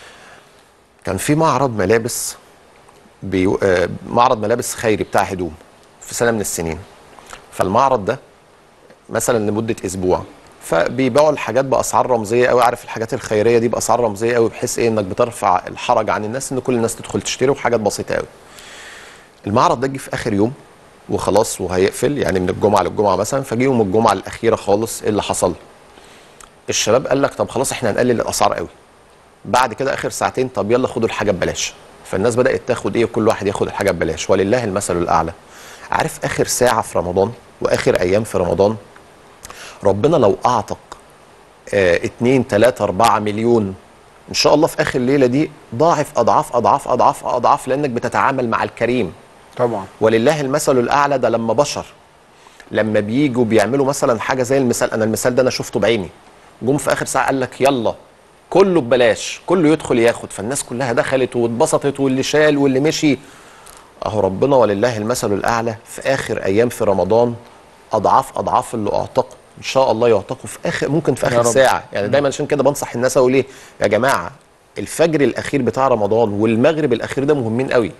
كان في معرض ملابس بي... آه، معرض ملابس خيري بتاع هدوم في سنه من السنين فالمعرض ده مثلا لمده اسبوع فبيبيعوا الحاجات باسعار رمزيه قوي عارف الحاجات الخيريه دي باسعار رمزيه قوي بحيث ايه انك بترفع الحرج عن الناس ان كل الناس تدخل تشتري وحاجات بسيطه قوي المعرض ده جه في اخر يوم وخلاص وهيقفل يعني من الجمعه للجمعه مثلا فجه يوم الجمعه الاخيره خالص ايه اللي حصل الشباب قال لك طب خلاص احنا هنقلل الاسعار قوي بعد كده اخر ساعتين طب يلا خدوا الحاجه ببلاش فالناس بدات تاخد ايه وكل واحد ياخد الحاجه ببلاش ولله المثل الاعلى عارف اخر ساعه في رمضان واخر ايام في رمضان ربنا لو اعتق آه 2 3 4 مليون ان شاء الله في اخر الليله دي ضاعف اضعاف اضعاف اضعاف اضعاف لانك بتتعامل مع الكريم طبعا ولله المثل الاعلى ده لما بشر لما بيجوا بيعملوا مثلا حاجه زي المثال انا المثال ده انا شفته بعيني جم في اخر ساعه قال لك يلا كله ببلاش كله يدخل ياخد فالناس كلها دخلت واتبسطت واللي شال واللي مشي اهو ربنا ولله المثل الاعلى في اخر ايام في رمضان اضعاف اضعاف اللي اعتقوا ان شاء الله يعتقوا في اخر ممكن في يا اخر رب. ساعه يعني دايما عشان كده بنصح الناس اقول ايه يا جماعه الفجر الاخير بتاع رمضان والمغرب الاخير ده مهمين قوي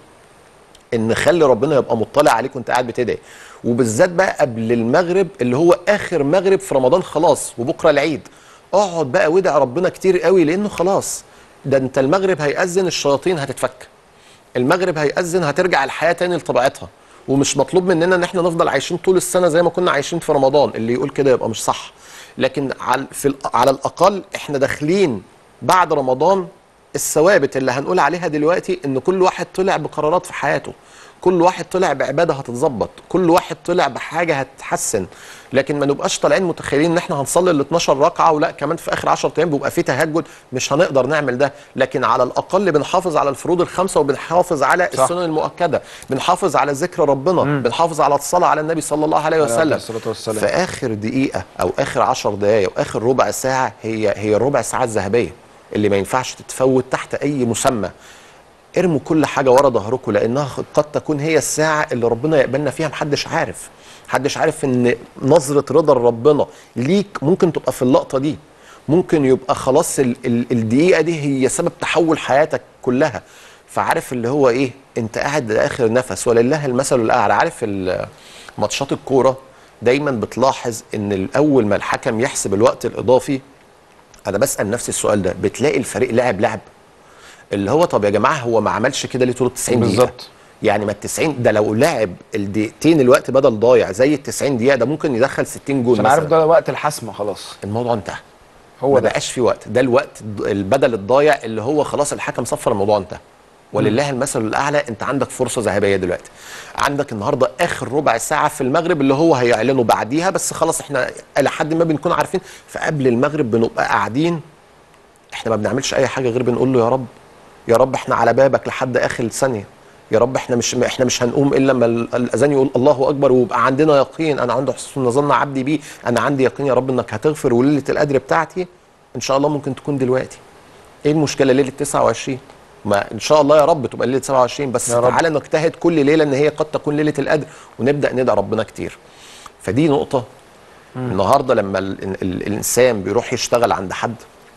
ان خلي ربنا يبقى مطلع عليك وانت قاعد بتدعي وبالذات بقى قبل المغرب اللي هو اخر مغرب في رمضان خلاص وبكره العيد اقعد بقى وادعي ربنا كتير قوي لانه خلاص ده انت المغرب هيأذن الشياطين هتتفك المغرب هيأذن هترجع الحياه تاني لطبيعتها ومش مطلوب مننا ان احنا نفضل عايشين طول السنه زي ما كنا عايشين في رمضان اللي يقول كده يبقى مش صح لكن على في ال- على الاقل احنا داخلين بعد رمضان الثوابت اللي هنقول عليها دلوقتي ان كل واحد طلع بقرارات في حياته كل واحد طلع بعباده هتتظبط كل واحد طلع بحاجه هتتحسن لكن ما نبقاش طالعين متخيلين ان احنا هنصلي ال 12 ركعه ولا كمان في اخر 10 ايام بيبقى في تهجد مش هنقدر نعمل ده لكن على الاقل بنحافظ على الفروض الخمسه وبنحافظ على صح. السنن المؤكده بنحافظ على ذكر ربنا بنحافظ على الصلاه على النبي صلى الله عليه عليه وسلم الصلاة والسلام. في اخر دقيقه او اخر 10 دقائق او اخر ربع ساعه هي هي الربع ساعه الذهبيه اللي ما ينفعش تتفوت تحت اي مسمى ارموا كل حاجه ورا ظهركم لانها قد تكون هي الساعه اللي ربنا يقبلنا فيها محدش عارف محدش عارف ان نظره رضا ربنا ليك ممكن تبقى في اللقطه دي ممكن يبقى خلاص ال ال الدقيقه دي هي سبب تحول حياتك كلها فعارف اللي هو ايه انت قاعد لاخر نفس ولله المثل الاعلى عارف ال- ماتشات الكوره دايما بتلاحظ ان اول ما الحكم يحسب الوقت الاضافي انا بسال نفسي السؤال ده بتلاقي الفريق لعب لعب اللي هو طب يا جماعه هو ما عملش كده ليه طول ال 90 دقيقه بالظبط. يعني ما ال 90 ده لو لعب الدقيقتين الوقت بدل ضايع زي ال 90 دقيقه ده ممكن يدخل 60 جول عشان عارف مثلا ده وقت الحسم خلاص الموضوع انتهى هو ما ده بقاش في وقت ده الوقت الض- البدل الضايع اللي هو خلاص الحكم صفر الموضوع انتهى ولله المثل الاعلى انت عندك فرصه ذهبيه دلوقتي عندك النهارده اخر ربع ساعه في المغرب اللي هو هيعلنوا بعديها بس خلاص احنا الى حد ما بنكون عارفين فقبل المغرب بنبقى قاعدين احنا ما بنعملش اي حاجه غير بنقول له يا رب يا رب احنا على بابك لحد اخر ثانيه يا رب احنا مش احنا مش هنقوم الا لما ال- الاذان يقول الله اكبر ويبقى عندنا يقين انا عند حسن ظن عبدي بيه انا عندي يقين يا رب انك هتغفر وليله القدر بتاعتي ان شاء الله ممكن تكون دلوقتي ايه المشكله ليله 29 ما ان شاء الله يا رب تبقى ليله 27 بس يا رب. تعالى نجتهد كل ليله ان هي قد تكون ليله القدر ونبدا ندعي ربنا كتير فدي نقطه النهارده لما ال ال الانسان بيروح يشتغل عند حد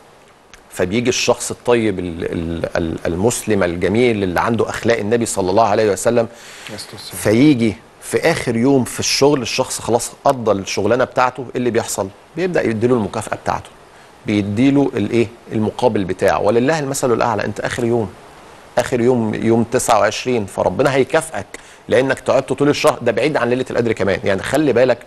فبيجي الشخص الطيب ال ال ال المسلم الجميل اللي عنده اخلاق النبي صلى الله عليه وسلم فيجي في اخر يوم في الشغل الشخص خلاص قضى الشغلانه بتاعته إيه اللي بيحصل بيبدا يديله المكافاه بتاعته بيديله الايه المقابل بتاعه ولله المثل الاعلى انت اخر يوم اخر يوم يوم 29 فربنا هيكافئك لانك تعبت طول الشهر ده بعيد عن ليله القدر كمان يعني خلي بالك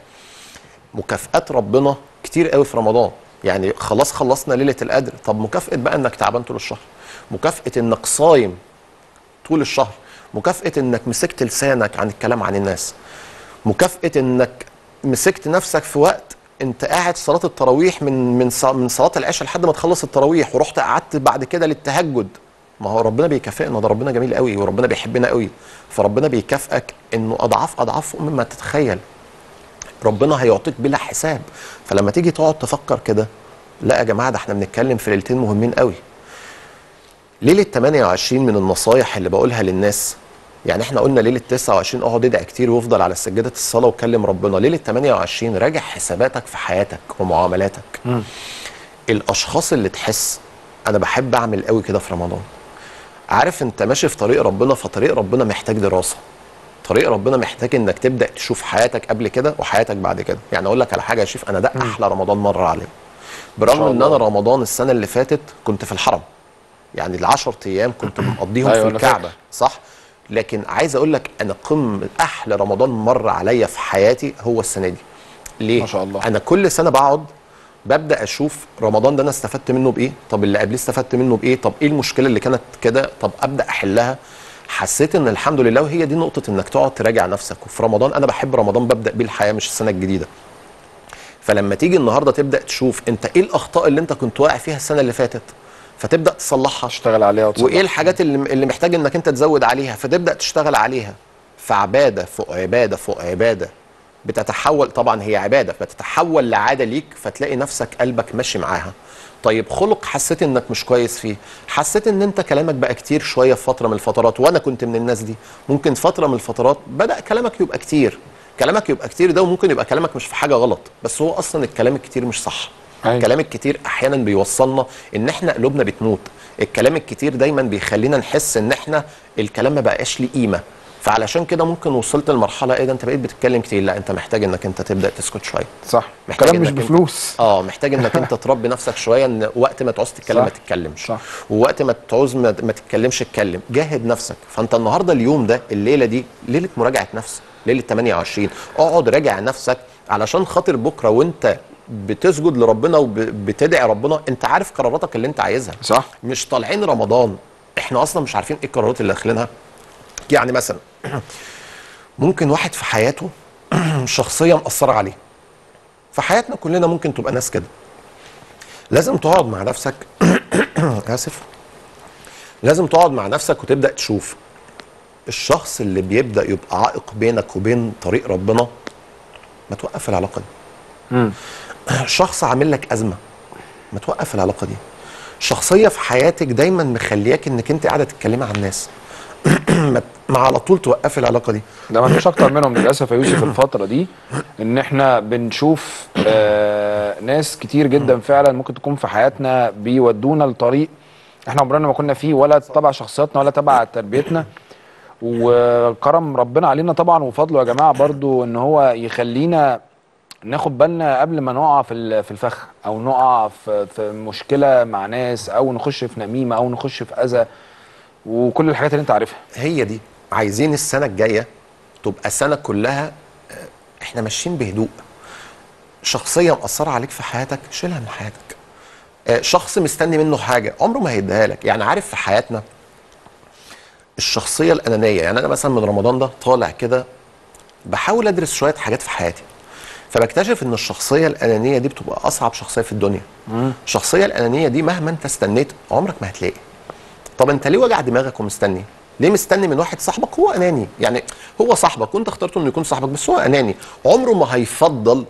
مكافئات ربنا كتير قوي في رمضان يعني خلاص خلصنا ليله القدر طب مكافاه بقى انك تعبان طول الشهر مكافاه انك صايم طول الشهر مكافاه انك مسكت لسانك عن الكلام عن الناس مكافاه انك مسكت نفسك في وقت انت قاعد صلاه التراويح من من ص- من صلاه العشاء لحد ما تخلص التراويح ورحت قعدت بعد كده للتهجد ما هو ربنا بيكافئنا ده ربنا جميل قوي وربنا بيحبنا قوي فربنا بيكافئك انه اضعاف اضعاف مما تتخيل ربنا هيعطيك بلا حساب فلما تيجي تقعد تفكر كده لا يا جماعه ده احنا بنتكلم في ليلتين مهمين قوي ليله 28 من النصايح اللي بقولها للناس يعني احنا قلنا ليله 29 اقعد ادعي كتير وافضل على سجاده الصلاه وكلم ربنا ليله 28 راجع حساباتك في حياتك ومعاملاتك الاشخاص اللي تحس انا بحب اعمل قوي كده في رمضان عارف انت ماشي في طريق ربنا فطريق ربنا محتاج دراسه طريق ربنا محتاج انك تبدا تشوف حياتك قبل كده وحياتك بعد كده يعني اقول لك على حاجه يا شيف انا ده احلى رمضان مر عليا برغم شاء ان الله. انا رمضان السنه اللي فاتت كنت في الحرم يعني العشر ايام كنت مقضيهم أيوة في أنا الكعبه فاكر. صح لكن عايز اقول لك انا قمه احلى رمضان مر عليا في حياتي هو السنه دي ليه ما شاء الله. انا كل سنه بقعد ببدا اشوف رمضان ده انا استفدت منه بايه طب اللي قبليه استفدت منه بايه طب ايه المشكله اللي كانت كده طب ابدا احلها حسيت ان الحمد لله وهي دي نقطه انك تقعد تراجع نفسك وفي رمضان انا بحب رمضان ببدا بيه الحياه مش السنه الجديده فلما تيجي النهارده تبدا تشوف انت ايه الاخطاء اللي انت كنت واقع فيها السنه اللي فاتت فتبدا تصلحها اشتغل عليها وتصلح. وايه الحاجات اللي اللي محتاج انك انت تزود عليها فتبدا تشتغل عليها فعباده فوق عباده فوق عباده بتتحول طبعا هي عباده بتتحول لعاده ليك فتلاقي نفسك قلبك ماشي معاها طيب خلق حسيت انك مش كويس فيه حسيت ان انت كلامك بقى كتير شويه في فتره من الفترات وانا كنت من الناس دي ممكن فتره من الفترات بدا كلامك يبقى كتير كلامك يبقى كتير ده وممكن يبقى كلامك مش في حاجه غلط بس هو اصلا الكلام الكتير مش صح أيوة. الكلام الكتير احيانا بيوصلنا ان احنا قلوبنا بتموت الكلام الكتير دايما بيخلينا نحس ان احنا الكلام ما بقاش ليه قيمه فعلشان كده ممكن وصلت لمرحله ايه ده انت بقيت بتتكلم كتير لا انت محتاج انك انت تبدا تسكت شويه صح محتاج الكلام مش إنك أنت- بفلوس اه محتاج انك انت تربي نفسك شويه ان وقت ما تعوز تتكلم صح. ما تتكلمش صح. ووقت ما تعوز ما, ما تتكلمش اتكلم جاهد نفسك فانت النهارده اليوم ده الليله دي ليله مراجعه نفس ليله 28 اقعد راجع نفسك علشان خاطر بكره وانت بتسجد لربنا وبتدعي ربنا انت عارف قراراتك اللي انت عايزها صح مش طالعين رمضان احنا اصلا مش عارفين ايه القرارات اللي داخلينها يعني مثلا ممكن واحد في حياته شخصيه مأثره عليه في حياتنا كلنا ممكن تبقى ناس كده لازم تقعد مع نفسك اسف لازم تقعد مع نفسك وتبدا تشوف الشخص اللي بيبدا يبقى عائق بينك وبين طريق ربنا ما توقف العلاقه دي مم. شخص عامل لك ازمه ما توقف العلاقه دي شخصيه في حياتك دايما مخلياك انك انت قاعده تتكلمي عن الناس ما ما على طول توقفي العلاقه دي ده ما فيش اكتر منهم للاسف يا يوسف الفتره دي ان احنا بنشوف آه ناس كتير جدا فعلا ممكن تكون في حياتنا بيودونا لطريق احنا عمرنا ما كنا فيه ولا تبع شخصياتنا ولا تبع تربيتنا وكرم ربنا علينا طبعا وفضله يا جماعه برضو ان هو يخلينا ناخد بالنا قبل ما نقع في ال- في الفخ او نقع في في مشكله مع ناس او نخش في نميمه او نخش في اذى وكل الحاجات اللي انت عارفها هي دي عايزين السنه الجايه تبقى سنه كلها آه، احنا ماشيين بهدوء شخصيه مأثره عليك في حياتك شيلها من حياتك آه، شخص مستني منه حاجه عمره ما هيديها لك يعني عارف في حياتنا الشخصيه الانانيه يعني انا مثلا من رمضان ده طالع كده بحاول ادرس شويه حاجات في حياتي فبكتشف ان الشخصيه الانانيه دي بتبقى اصعب شخصيه في الدنيا الشخصيه الانانيه دي مهما انت استنيت عمرك ما هتلاقي طب انت ليه وجع دماغك ومستني ليه مستني من واحد صاحبك هو اناني يعني هو صاحبك وانت اخترته انه يكون صاحبك بس هو اناني عمره ما هيفضل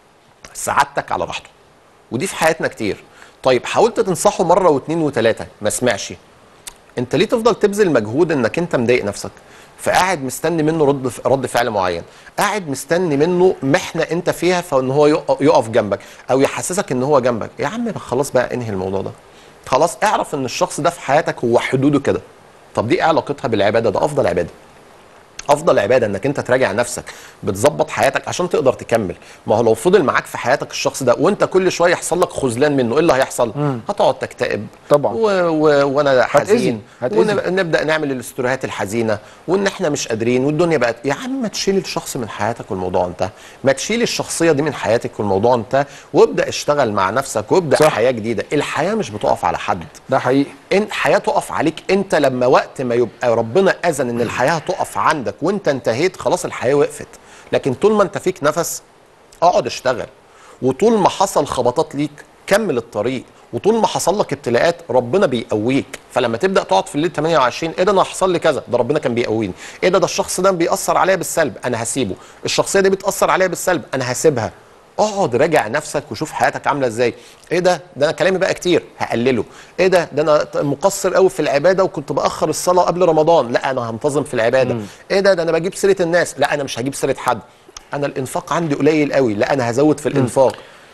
سعادتك على راحته ودي في حياتنا كتير طيب حاولت تنصحه مره واثنين وثلاثه ما سمعش انت ليه تفضل تبذل مجهود انك انت مضايق نفسك فقاعد مستني منه رد رد فعل معين قاعد مستني منه محنه انت فيها فان هو يقف- يقف جنبك او يحسسك ان هو جنبك يا عم بقى خلاص بقى انهي الموضوع ده خلاص اعرف ان الشخص ده في حياتك هو حدوده كده طب دي ايه علاقتها بالعباده ده افضل عباده افضل عباده انك انت تراجع نفسك بتظبط حياتك عشان تقدر تكمل ما هو لو فضل معاك في حياتك الشخص ده وانت كل شويه يحصل لك خذلان منه ايه اللي هيحصل هتقعد تكتئب طبعا. و... و... وانا حزين هتأذي. ونبدا نعمل الاستوريهات الحزينه وان احنا مش قادرين والدنيا بقت يا عم ما تشيل الشخص من حياتك والموضوع انتهى ما تشيل الشخصيه دي من حياتك والموضوع انتهى وابدا اشتغل مع نفسك وابدا صح. حياه جديده الحياه مش بتقف على حد ده حقيقي ان حياه تقف عليك انت لما وقت ما يبقى ربنا اذن ان الحياه تقف عندك وانت انتهيت خلاص الحياه وقفت لكن طول ما انت فيك نفس اقعد اشتغل وطول ما حصل خبطات ليك كمل الطريق وطول ما حصل لك ابتلاءات ربنا بيقويك فلما تبدا تقعد في الليل 28 ايه ده انا حصل لي كذا ده ربنا كان بيقويني ايه ده ده الشخص ده بيأثر عليا بالسلب انا هسيبه الشخصيه دي بتأثر عليا بالسلب انا هسيبها اقعد راجع نفسك وشوف حياتك عامله ازاي ايه ده ده انا كلامي بقى كتير هقلله ايه ده ده انا ط- مقصر قوي في العباده وكنت باخر الصلاه قبل رمضان لا انا هنتظم في العباده ايه ده ده انا بجيب سيره الناس لا انا مش هجيب سيره حد انا الانفاق عندي قليل قوي لا انا هزود في الانفاق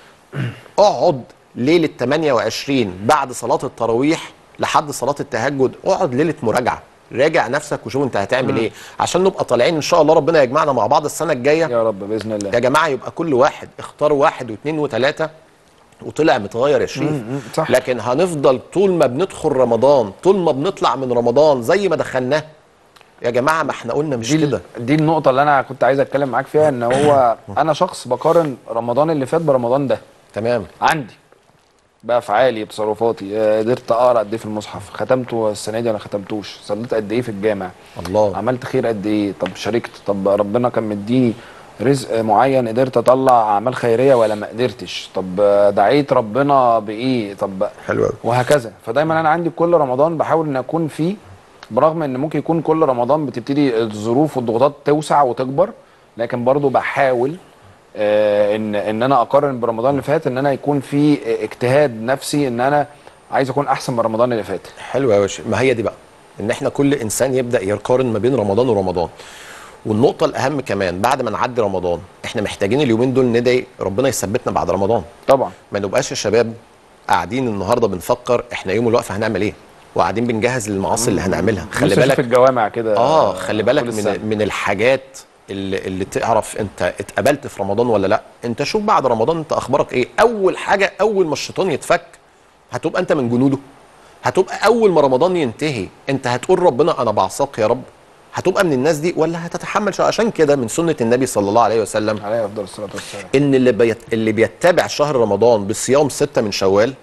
اقعد ليله 28 بعد صلاه التراويح لحد صلاه التهجد اقعد ليله مراجعه راجع نفسك وشوف انت هتعمل ايه عشان نبقى طالعين ان شاء الله ربنا يجمعنا مع بعض السنه الجايه يا رب باذن الله يا جماعه يبقى كل واحد اختار واحد واثنين وثلاثه وطلع متغير يا شريف مم، صح. لكن هنفضل طول ما بندخل رمضان طول ما بنطلع من رمضان زي ما دخلناه يا جماعه ما احنا قلنا مش دي كده ال- دي النقطة اللي أنا كنت عايز أتكلم معاك فيها إن هو أنا شخص بقارن رمضان اللي فات برمضان ده تمام عندي بأفعالي بتصرفاتي آه، قدرت أقرأ قد إيه في المصحف ختمته السنة دي ولا ختمتوش صليت قد إيه في الجامع الله عملت خير قد إيه طب شاركت طب ربنا كان مديني رزق معين قدرت أطلع أعمال خيرية ولا ما قدرتش طب آه، دعيت ربنا بإيه طب حلو قوي وهكذا فدايما انا عندي كل رمضان بحاول ان اكون فيه برغم ان ممكن يكون كل رمضان بتبتدي الظروف والضغوطات توسع وتكبر لكن برضو بحاول آه، ان ان انا اقارن برمضان اللي فات ان انا يكون في اجتهاد نفسي ان انا عايز اكون احسن من رمضان اللي فات حلو يا باشا ما هي دي بقى ان احنا كل انسان يبدا يقارن ما بين رمضان ورمضان والنقطة الأهم كمان بعد ما نعدي رمضان احنا محتاجين اليومين دول ندعي ربنا يثبتنا بعد رمضان طبعا ما نبقاش يا شباب قاعدين النهارده بنفكر احنا يوم الوقفه هنعمل ايه وقاعدين بنجهز للمعاصي اللي هنعملها خلي نفسي أشوف بالك الجوامع كده اه خلي بالك طول السنة. من من الحاجات اللي, اللي تعرف انت اتقبلت في رمضان ولا لا انت شوف بعد رمضان انت اخبارك ايه اول حاجه اول ما الشيطان يتفك هتبقى انت من جنوده هتبقى اول ما رمضان ينتهي انت هتقول ربنا انا بعصاك يا رب هتبقى من الناس دي ولا هتتحمل شيء عشان كده من سنه النبي صلى الله عليه وسلم عليه افضل الصلاه والسلام ان اللي بيت... اللي بيتبع شهر رمضان بصيام ستة من شوال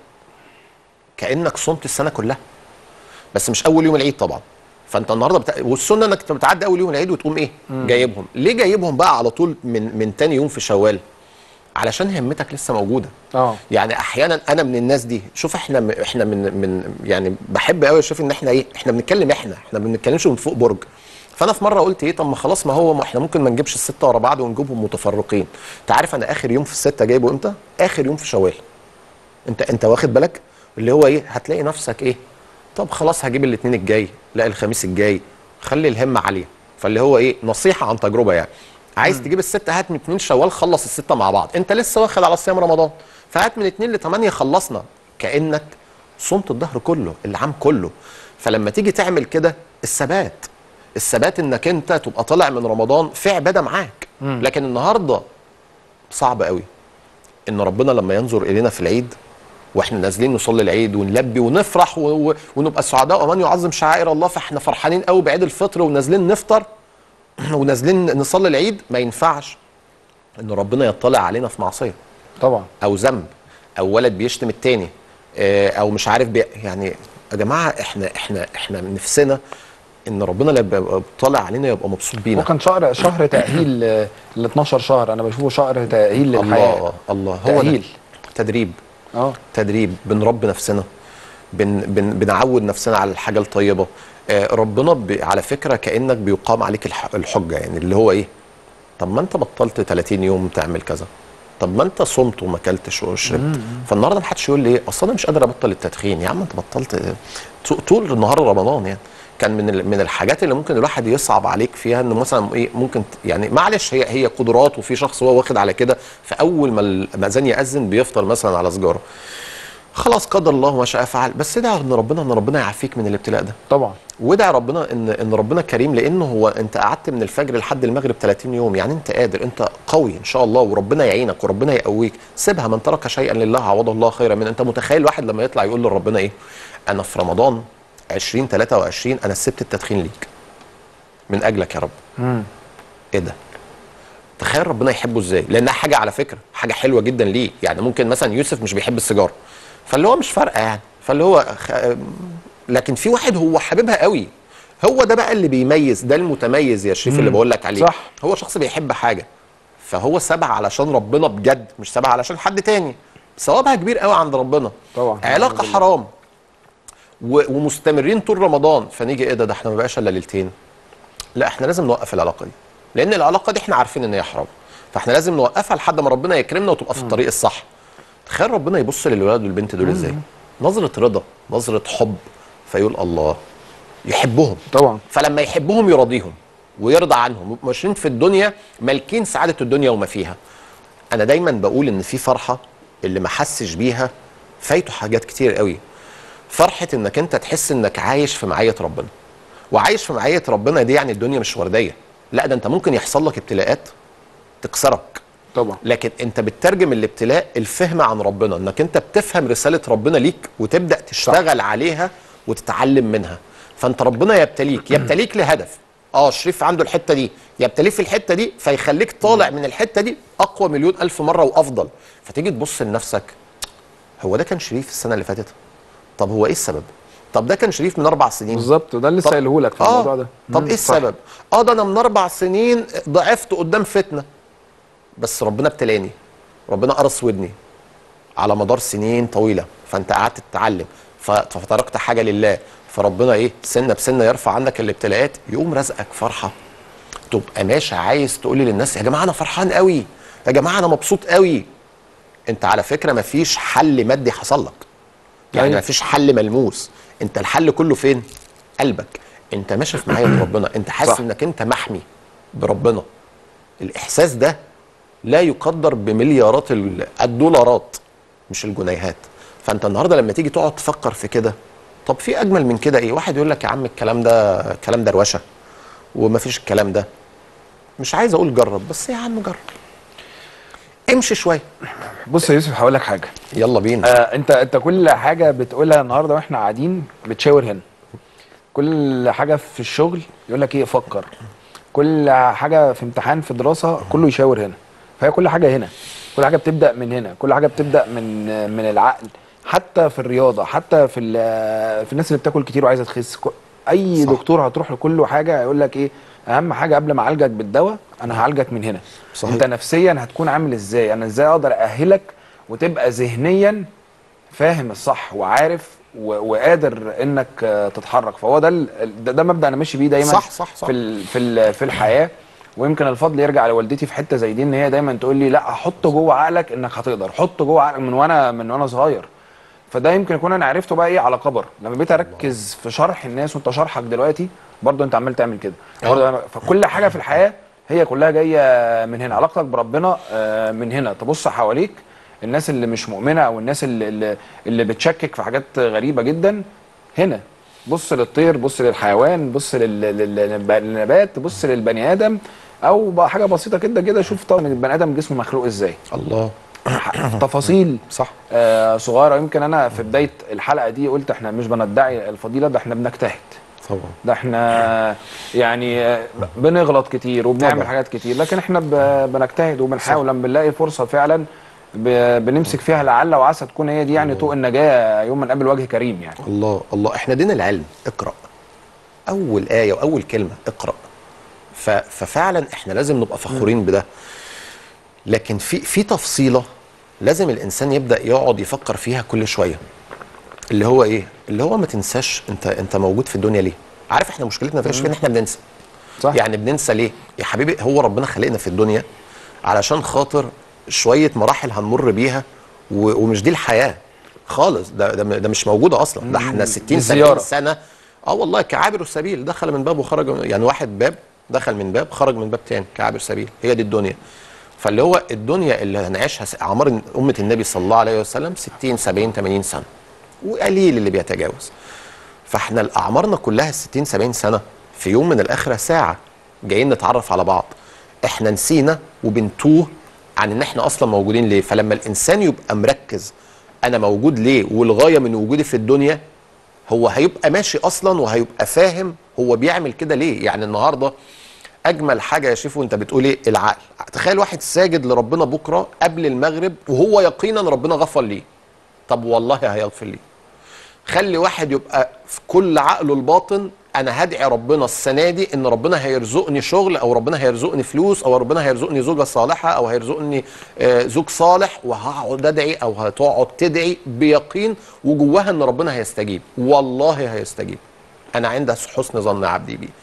كانك صمت السنه كلها بس مش اول يوم العيد طبعا فانت النهارده بتا... والسنه انك بتعدي اول يوم العيد وتقوم ايه جايبهم ليه جايبهم بقى على طول من من تاني يوم في شوال علشان همتك لسه موجوده اه يعني احيانا انا من الناس دي شوف احنا م- احنا من من يعني بحب قوي اشوف ان احنا ايه احنا بنتكلم احنا احنا ما بنتكلمش من فوق برج فانا في مره قلت ايه طب ما خلاص ما هو ما احنا ممكن ما نجيبش السته ورا بعض ونجيبهم متفرقين انت عارف انا اخر يوم في السته جايبه امتى اخر يوم في شوال انت انت واخد بالك اللي هو ايه هتلاقي نفسك ايه طب خلاص هجيب الاثنين الجاي لا الخميس الجاي خلي الهمه عاليه فاللي هو ايه نصيحه عن تجربه يعني عايز تجيب السته هات من اتنين شوال خلص السته مع بعض انت لسه واخد على صيام رمضان فهات من اتنين لتمانيه خلصنا كانك صمت الظهر كله العام كله فلما تيجي تعمل كده الثبات الثبات انك انت تبقى طالع من رمضان في عباده معاك لكن النهارده صعب قوي ان ربنا لما ينظر الينا في العيد واحنا نازلين نصلي العيد ونلبي ونفرح و... و... ونبقى سعداء ومن يعظم شعائر الله فاحنا فرحانين قوي بعيد الفطر ونازلين نفطر ونازلين نصلي العيد ما ينفعش ان ربنا يطلع علينا في معصيه طبعا او ذنب او ولد بيشتم التاني آه، او مش عارف بي... يعني يا جماعه احنا احنا احنا نفسنا ان ربنا لما يبقى طالع علينا يبقى مبسوط بينا هو كان شهر شهر تاهيل ل 12 شهر انا بشوفه شهر تاهيل للحياه الله الله هو ده تأهيل. تدريب اه تدريب بنربي نفسنا بن بن بنعود نفسنا على الحاجه الطيبه آه ربنا ب على فكره كانك بيقام عليك الح الحجه يعني اللي هو ايه طب ما انت بطلت 30 يوم تعمل كذا طب ما انت صمت وما اكلتش وشربت فالنهارده ما حدش يقول لي ايه اصل انا مش قادر ابطل التدخين يا عم انت بطلت طو- طول نهار رمضان يعني كان من ال- من الحاجات اللي ممكن الواحد يصعب عليك فيها انه مثلا ايه ممكن ت- يعني معلش هي هي قدرات وفي شخص هو واخد على كده فاول ما الاذان ياذن بيفطر مثلا على سجاره خلاص قدر الله ما شاء فعل بس ادعي ان ربنا ان ربنا يعافيك من الابتلاء ده طبعا وادعي ربنا ان ان ربنا كريم لانه هو انت قعدت من الفجر لحد المغرب 30 يوم يعني انت قادر انت قوي ان شاء الله وربنا يعينك وربنا يقويك سيبها من ترك شيئا لله عوضه الله خيرا منه انت متخيل واحد لما يطلع يقول لربنا ايه انا في رمضان 20 23 انا سبت التدخين ليك من اجلك يا رب مم. ايه ده تخيل ربنا يحبه ازاي لانها حاجه على فكره حاجه حلوه جدا ليه يعني ممكن مثلا يوسف مش بيحب السيجاره فاللي هو مش فارقه يعني فاللي هو خ... لكن في واحد هو حاببها قوي هو ده بقى اللي بيميز ده المتميز يا شريف اللي بقول لك عليه صح. هو شخص بيحب حاجه فهو سابها علشان ربنا بجد مش سابها علشان حد تاني ثوابها كبير قوي عند ربنا طبعا. علاقه حرام و... ومستمرين طول رمضان فنيجي ايه ده ده احنا ما بقاش الا ليلتين لا احنا لازم نوقف العلاقه دي لان العلاقه دي احنا عارفين ان هي حرام فاحنا لازم نوقفها لحد ما ربنا يكرمنا وتبقى في الطريق الصح تخيل ربنا يبص للولاد والبنت دول ازاي نظره رضا نظره حب فيقول الله يحبهم طبعا فلما يحبهم يراضيهم ويرضى عنهم يبقوا ماشيين في الدنيا مالكين سعاده الدنيا وما فيها انا دايما بقول ان في فرحه اللي ما حسش بيها فايته حاجات كتير قوي فرحه انك انت تحس انك عايش في معيه ربنا وعايش في معيه ربنا دي يعني الدنيا مش ورديه لا ده انت ممكن يحصل لك ابتلاءات تكسرك طبعا لكن انت بتترجم الابتلاء الفهم عن ربنا انك انت بتفهم رساله ربنا ليك وتبدا تشتغل صح. عليها وتتعلم منها فانت ربنا يبتليك يبتليك لهدف اه شريف عنده الحته دي يبتليه في الحته دي فيخليك طالع من الحته دي اقوى مليون الف مره وافضل فتيجي تبص لنفسك هو ده كان شريف السنه اللي فاتت طب هو ايه السبب طب ده كان شريف من اربع سنين بالظبط وده اللي لسه طب- قايله لك في آه. الموضوع ده طب مم، ايه صح. السبب اه ده انا من اربع سنين ضعفت قدام فتنه بس ربنا ابتلاني ربنا قرص ودني على مدار سنين طويله فانت قعدت تتعلم ف- فتركت حاجه لله فربنا ايه سنه بسنه يرفع عنك الابتلاءات يقوم رزقك فرحه تبقى ماشي عايز تقولي للناس يا جماعه انا فرحان قوي يا جماعه انا مبسوط قوي انت على فكره مفيش حل مادي حصل لك يعني أيوة. مفيش حل ملموس انت الحل كله فين قلبك انت ماشي في معيه ربنا انت حاسس صح. انك انت محمي بربنا الاحساس ده لا يقدر بمليارات ال- الدولارات مش الجنيهات فانت النهارده لما تيجي تقعد تفكر في كده طب في اجمل من كده ايه واحد يقول لك يا عم الكلام ده كلام دروشه ومفيش الكلام ده مش عايز اقول جرب بس يا عم جرب امشي شويه بص يا يوسف هقول لك حاجه يلا بينا آه انت انت كل حاجه بتقولها النهارده واحنا قاعدين بتشاور هنا كل حاجه في الشغل يقول لك ايه فكر كل حاجه في امتحان في دراسه كله يشاور هنا فهي كل حاجه هنا كل حاجه بتبدا من هنا كل حاجه بتبدا من من العقل حتى في الرياضه حتى في ال- في الناس اللي بتاكل كتير وعايزه تخس ك- اي صح. دكتور هتروح لكل حاجه يقول لك ايه اهم حاجه قبل ما اعالجك بالدواء انا هعالجك من هنا صحيح. انت نفسيا هتكون عامل ازاي انا ازاي اقدر ااهلك وتبقى ذهنيا فاهم الصح وعارف و- وقادر انك آه، تتحرك فهو ده ال- ده, ده مبدا انا ماشي بيه دايما صح، صح، صح. في ال في ال في الحياه ويمكن الفضل يرجع لوالدتي في حته زي دي ان هي دايما تقول لي لا حط جوه عقلك انك هتقدر حط جوه عقلك من وانا من وانا صغير فده يمكن يكون انا عرفته بقى ايه على كبر لما بقيت اركز في شرح الناس وانت شرحك دلوقتي برضه انت عمال تعمل كده برضه أنا- فكل حاجه في الحياه هي كلها جايه من هنا علاقتك بربنا آه، من هنا تبص حواليك الناس اللي مش مؤمنه او الناس اللي اللي, اللي بتشكك في حاجات غريبه جدا هنا بص للطير بص للحيوان بص لل- لل- للب- للنبات بص للبني ادم او بقى حاجه بسيطه كده كده شوف طبعا البني ادم جسمه مخلوق ازاي الله تفاصيل صح آه صغيره يمكن انا في بدايه الحلقه دي قلت احنا مش بندعي الفضيله ده احنا بنجتهد طبعا ده احنا يعني آه، بنغلط كتير وبنعمل طبعا. حاجات كتير لكن احنا ب- بنجتهد وبنحاول لما بنلاقي فرصه فعلا ب- بنمسك فيها لعل وعسى تكون هي دي يعني طوق النجاه يوم من قبل وجه كريم يعني الله الله احنا دين العلم اقرا اول ايه واول كلمه اقرا ف- ففعلا احنا لازم نبقى فخورين بده لكن في في تفصيله لازم الانسان يبدا يقعد يفكر فيها كل شويه اللي هو ايه اللي هو ما تنساش انت انت موجود في الدنيا ليه عارف احنا مشكلتنا في ان احنا بننسى صح يعني بننسى ليه يا حبيبي هو ربنا خلقنا في الدنيا علشان خاطر شويه مراحل هنمر بيها و- ومش دي الحياه خالص ده ده, ده مش موجوده اصلا ده احنا 60 70 الزيارة. سنه اه والله كعابر السبيل دخل من باب وخرج من يعني واحد باب دخل من باب خرج من باب تاني كعابر سبيل هي دي الدنيا فاللي هو الدنيا اللي هنعيشها س- اعمار امه النبي صلى الله عليه وسلم 60 70 80 سنه وقليل اللي بيتجاوز فاحنا اعمارنا كلها 60 70 سنه في يوم من الاخره ساعه جايين نتعرف على بعض احنا نسينا وبنتوه عن ان احنا اصلا موجودين ليه فلما الانسان يبقى مركز انا موجود ليه والغايه من وجودي في الدنيا هو هيبقى ماشي اصلا وهيبقى فاهم هو بيعمل كده ليه يعني النهارده اجمل حاجه يا شيف وانت بتقول ايه العقل تخيل واحد ساجد لربنا بكره قبل المغرب وهو يقينا ربنا غفر ليه طب والله هيغفر ليه خلي واحد يبقى في كل عقله الباطن انا هدعي ربنا السنه دي ان ربنا هيرزقني شغل او ربنا هيرزقني فلوس او ربنا هيرزقني زوجه صالحه او هيرزقني آه، زوج صالح وهقعد ادعي او هتقعد تدعي بيقين وجواها ان ربنا هيستجيب والله هيستجيب انا عند حسن ظن عبدي بي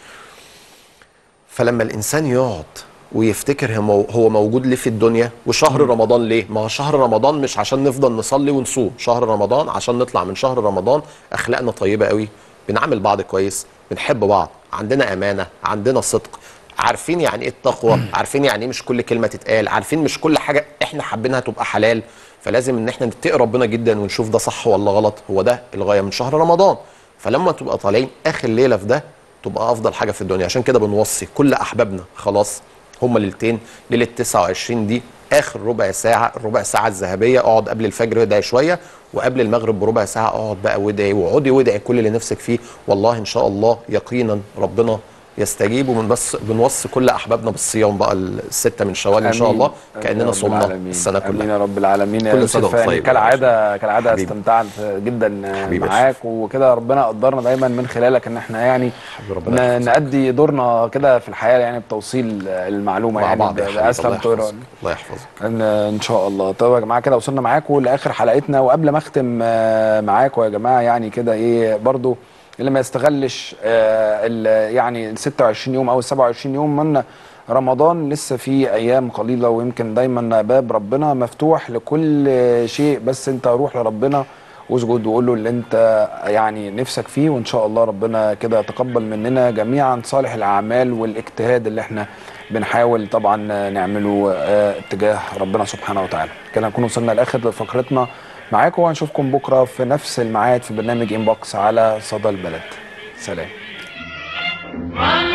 فلما الانسان يقعد ويفتكر هو هو موجود ليه في الدنيا وشهر رمضان ليه ما هو شهر رمضان مش عشان نفضل نصلي ونصوم شهر رمضان عشان نطلع من شهر رمضان اخلاقنا طيبه قوي بنعامل بعض كويس بنحب بعض عندنا امانه عندنا صدق عارفين يعني ايه التقوى عارفين يعني ايه مش كل كلمه تتقال عارفين مش كل حاجه احنا حابينها تبقى حلال فلازم ان احنا نتقي ربنا جدا ونشوف ده صح ولا غلط هو ده الغايه من شهر رمضان فلما تبقى طالعين اخر ليله في ده تبقى افضل حاجه في الدنيا عشان كده بنوصي كل احبابنا خلاص هما ليلتين ليله 29 دي اخر ربع ساعه الربع ساعه الذهبيه اقعد قبل الفجر ادعي شويه وقبل المغرب بربع ساعه اقعد بقى وادعي واقعدي وادعي كل اللي نفسك فيه والله ان شاء الله يقينا ربنا يستجيب ومن بس بنوصي كل احبابنا بالصيام بقى السته من شوال ان شاء آمين. الله آمين يا كاننا رب صمنا العالمين. السنه امين كلها يا رب العالمين يا كل يوسف سنة وأنت يعني طيب يا كالعاده كالعاده حبيبي. استمتعت جدا حبيبي يا معاك وكده ربنا قدرنا دايما من خلالك ان احنا يعني حبيبي ربنا ن- يحفظك. نأدي دورنا كده في الحياه يعني بتوصيل المعلومه مع يعني بعض يا ب- حبيبي باسلم الله طرق يحفظك الله يحفظك ان ان شاء الله طب يا جماعه كده وصلنا معاكم لاخر حلقتنا وقبل ما اختم آه، معاكم يا جماعه يعني كده ايه برضو اللي ما يستغلش آه، ال- يعني ال 26 يوم او ال 27 يوم من رمضان لسه فيه ايام قليله ويمكن دايما باب ربنا مفتوح لكل شيء بس انت روح لربنا واسجد وقول له اللي انت يعني نفسك فيه وان شاء الله ربنا كده يتقبل مننا جميعا صالح الاعمال والاجتهاد اللي احنا بنحاول طبعا نعمله آه، تجاه ربنا سبحانه وتعالى كده نكون وصلنا لاخر فقرتنا معاكم وهنشوفكم بكره في نفس الميعاد في برنامج انبوكس على صدى البلد سلام One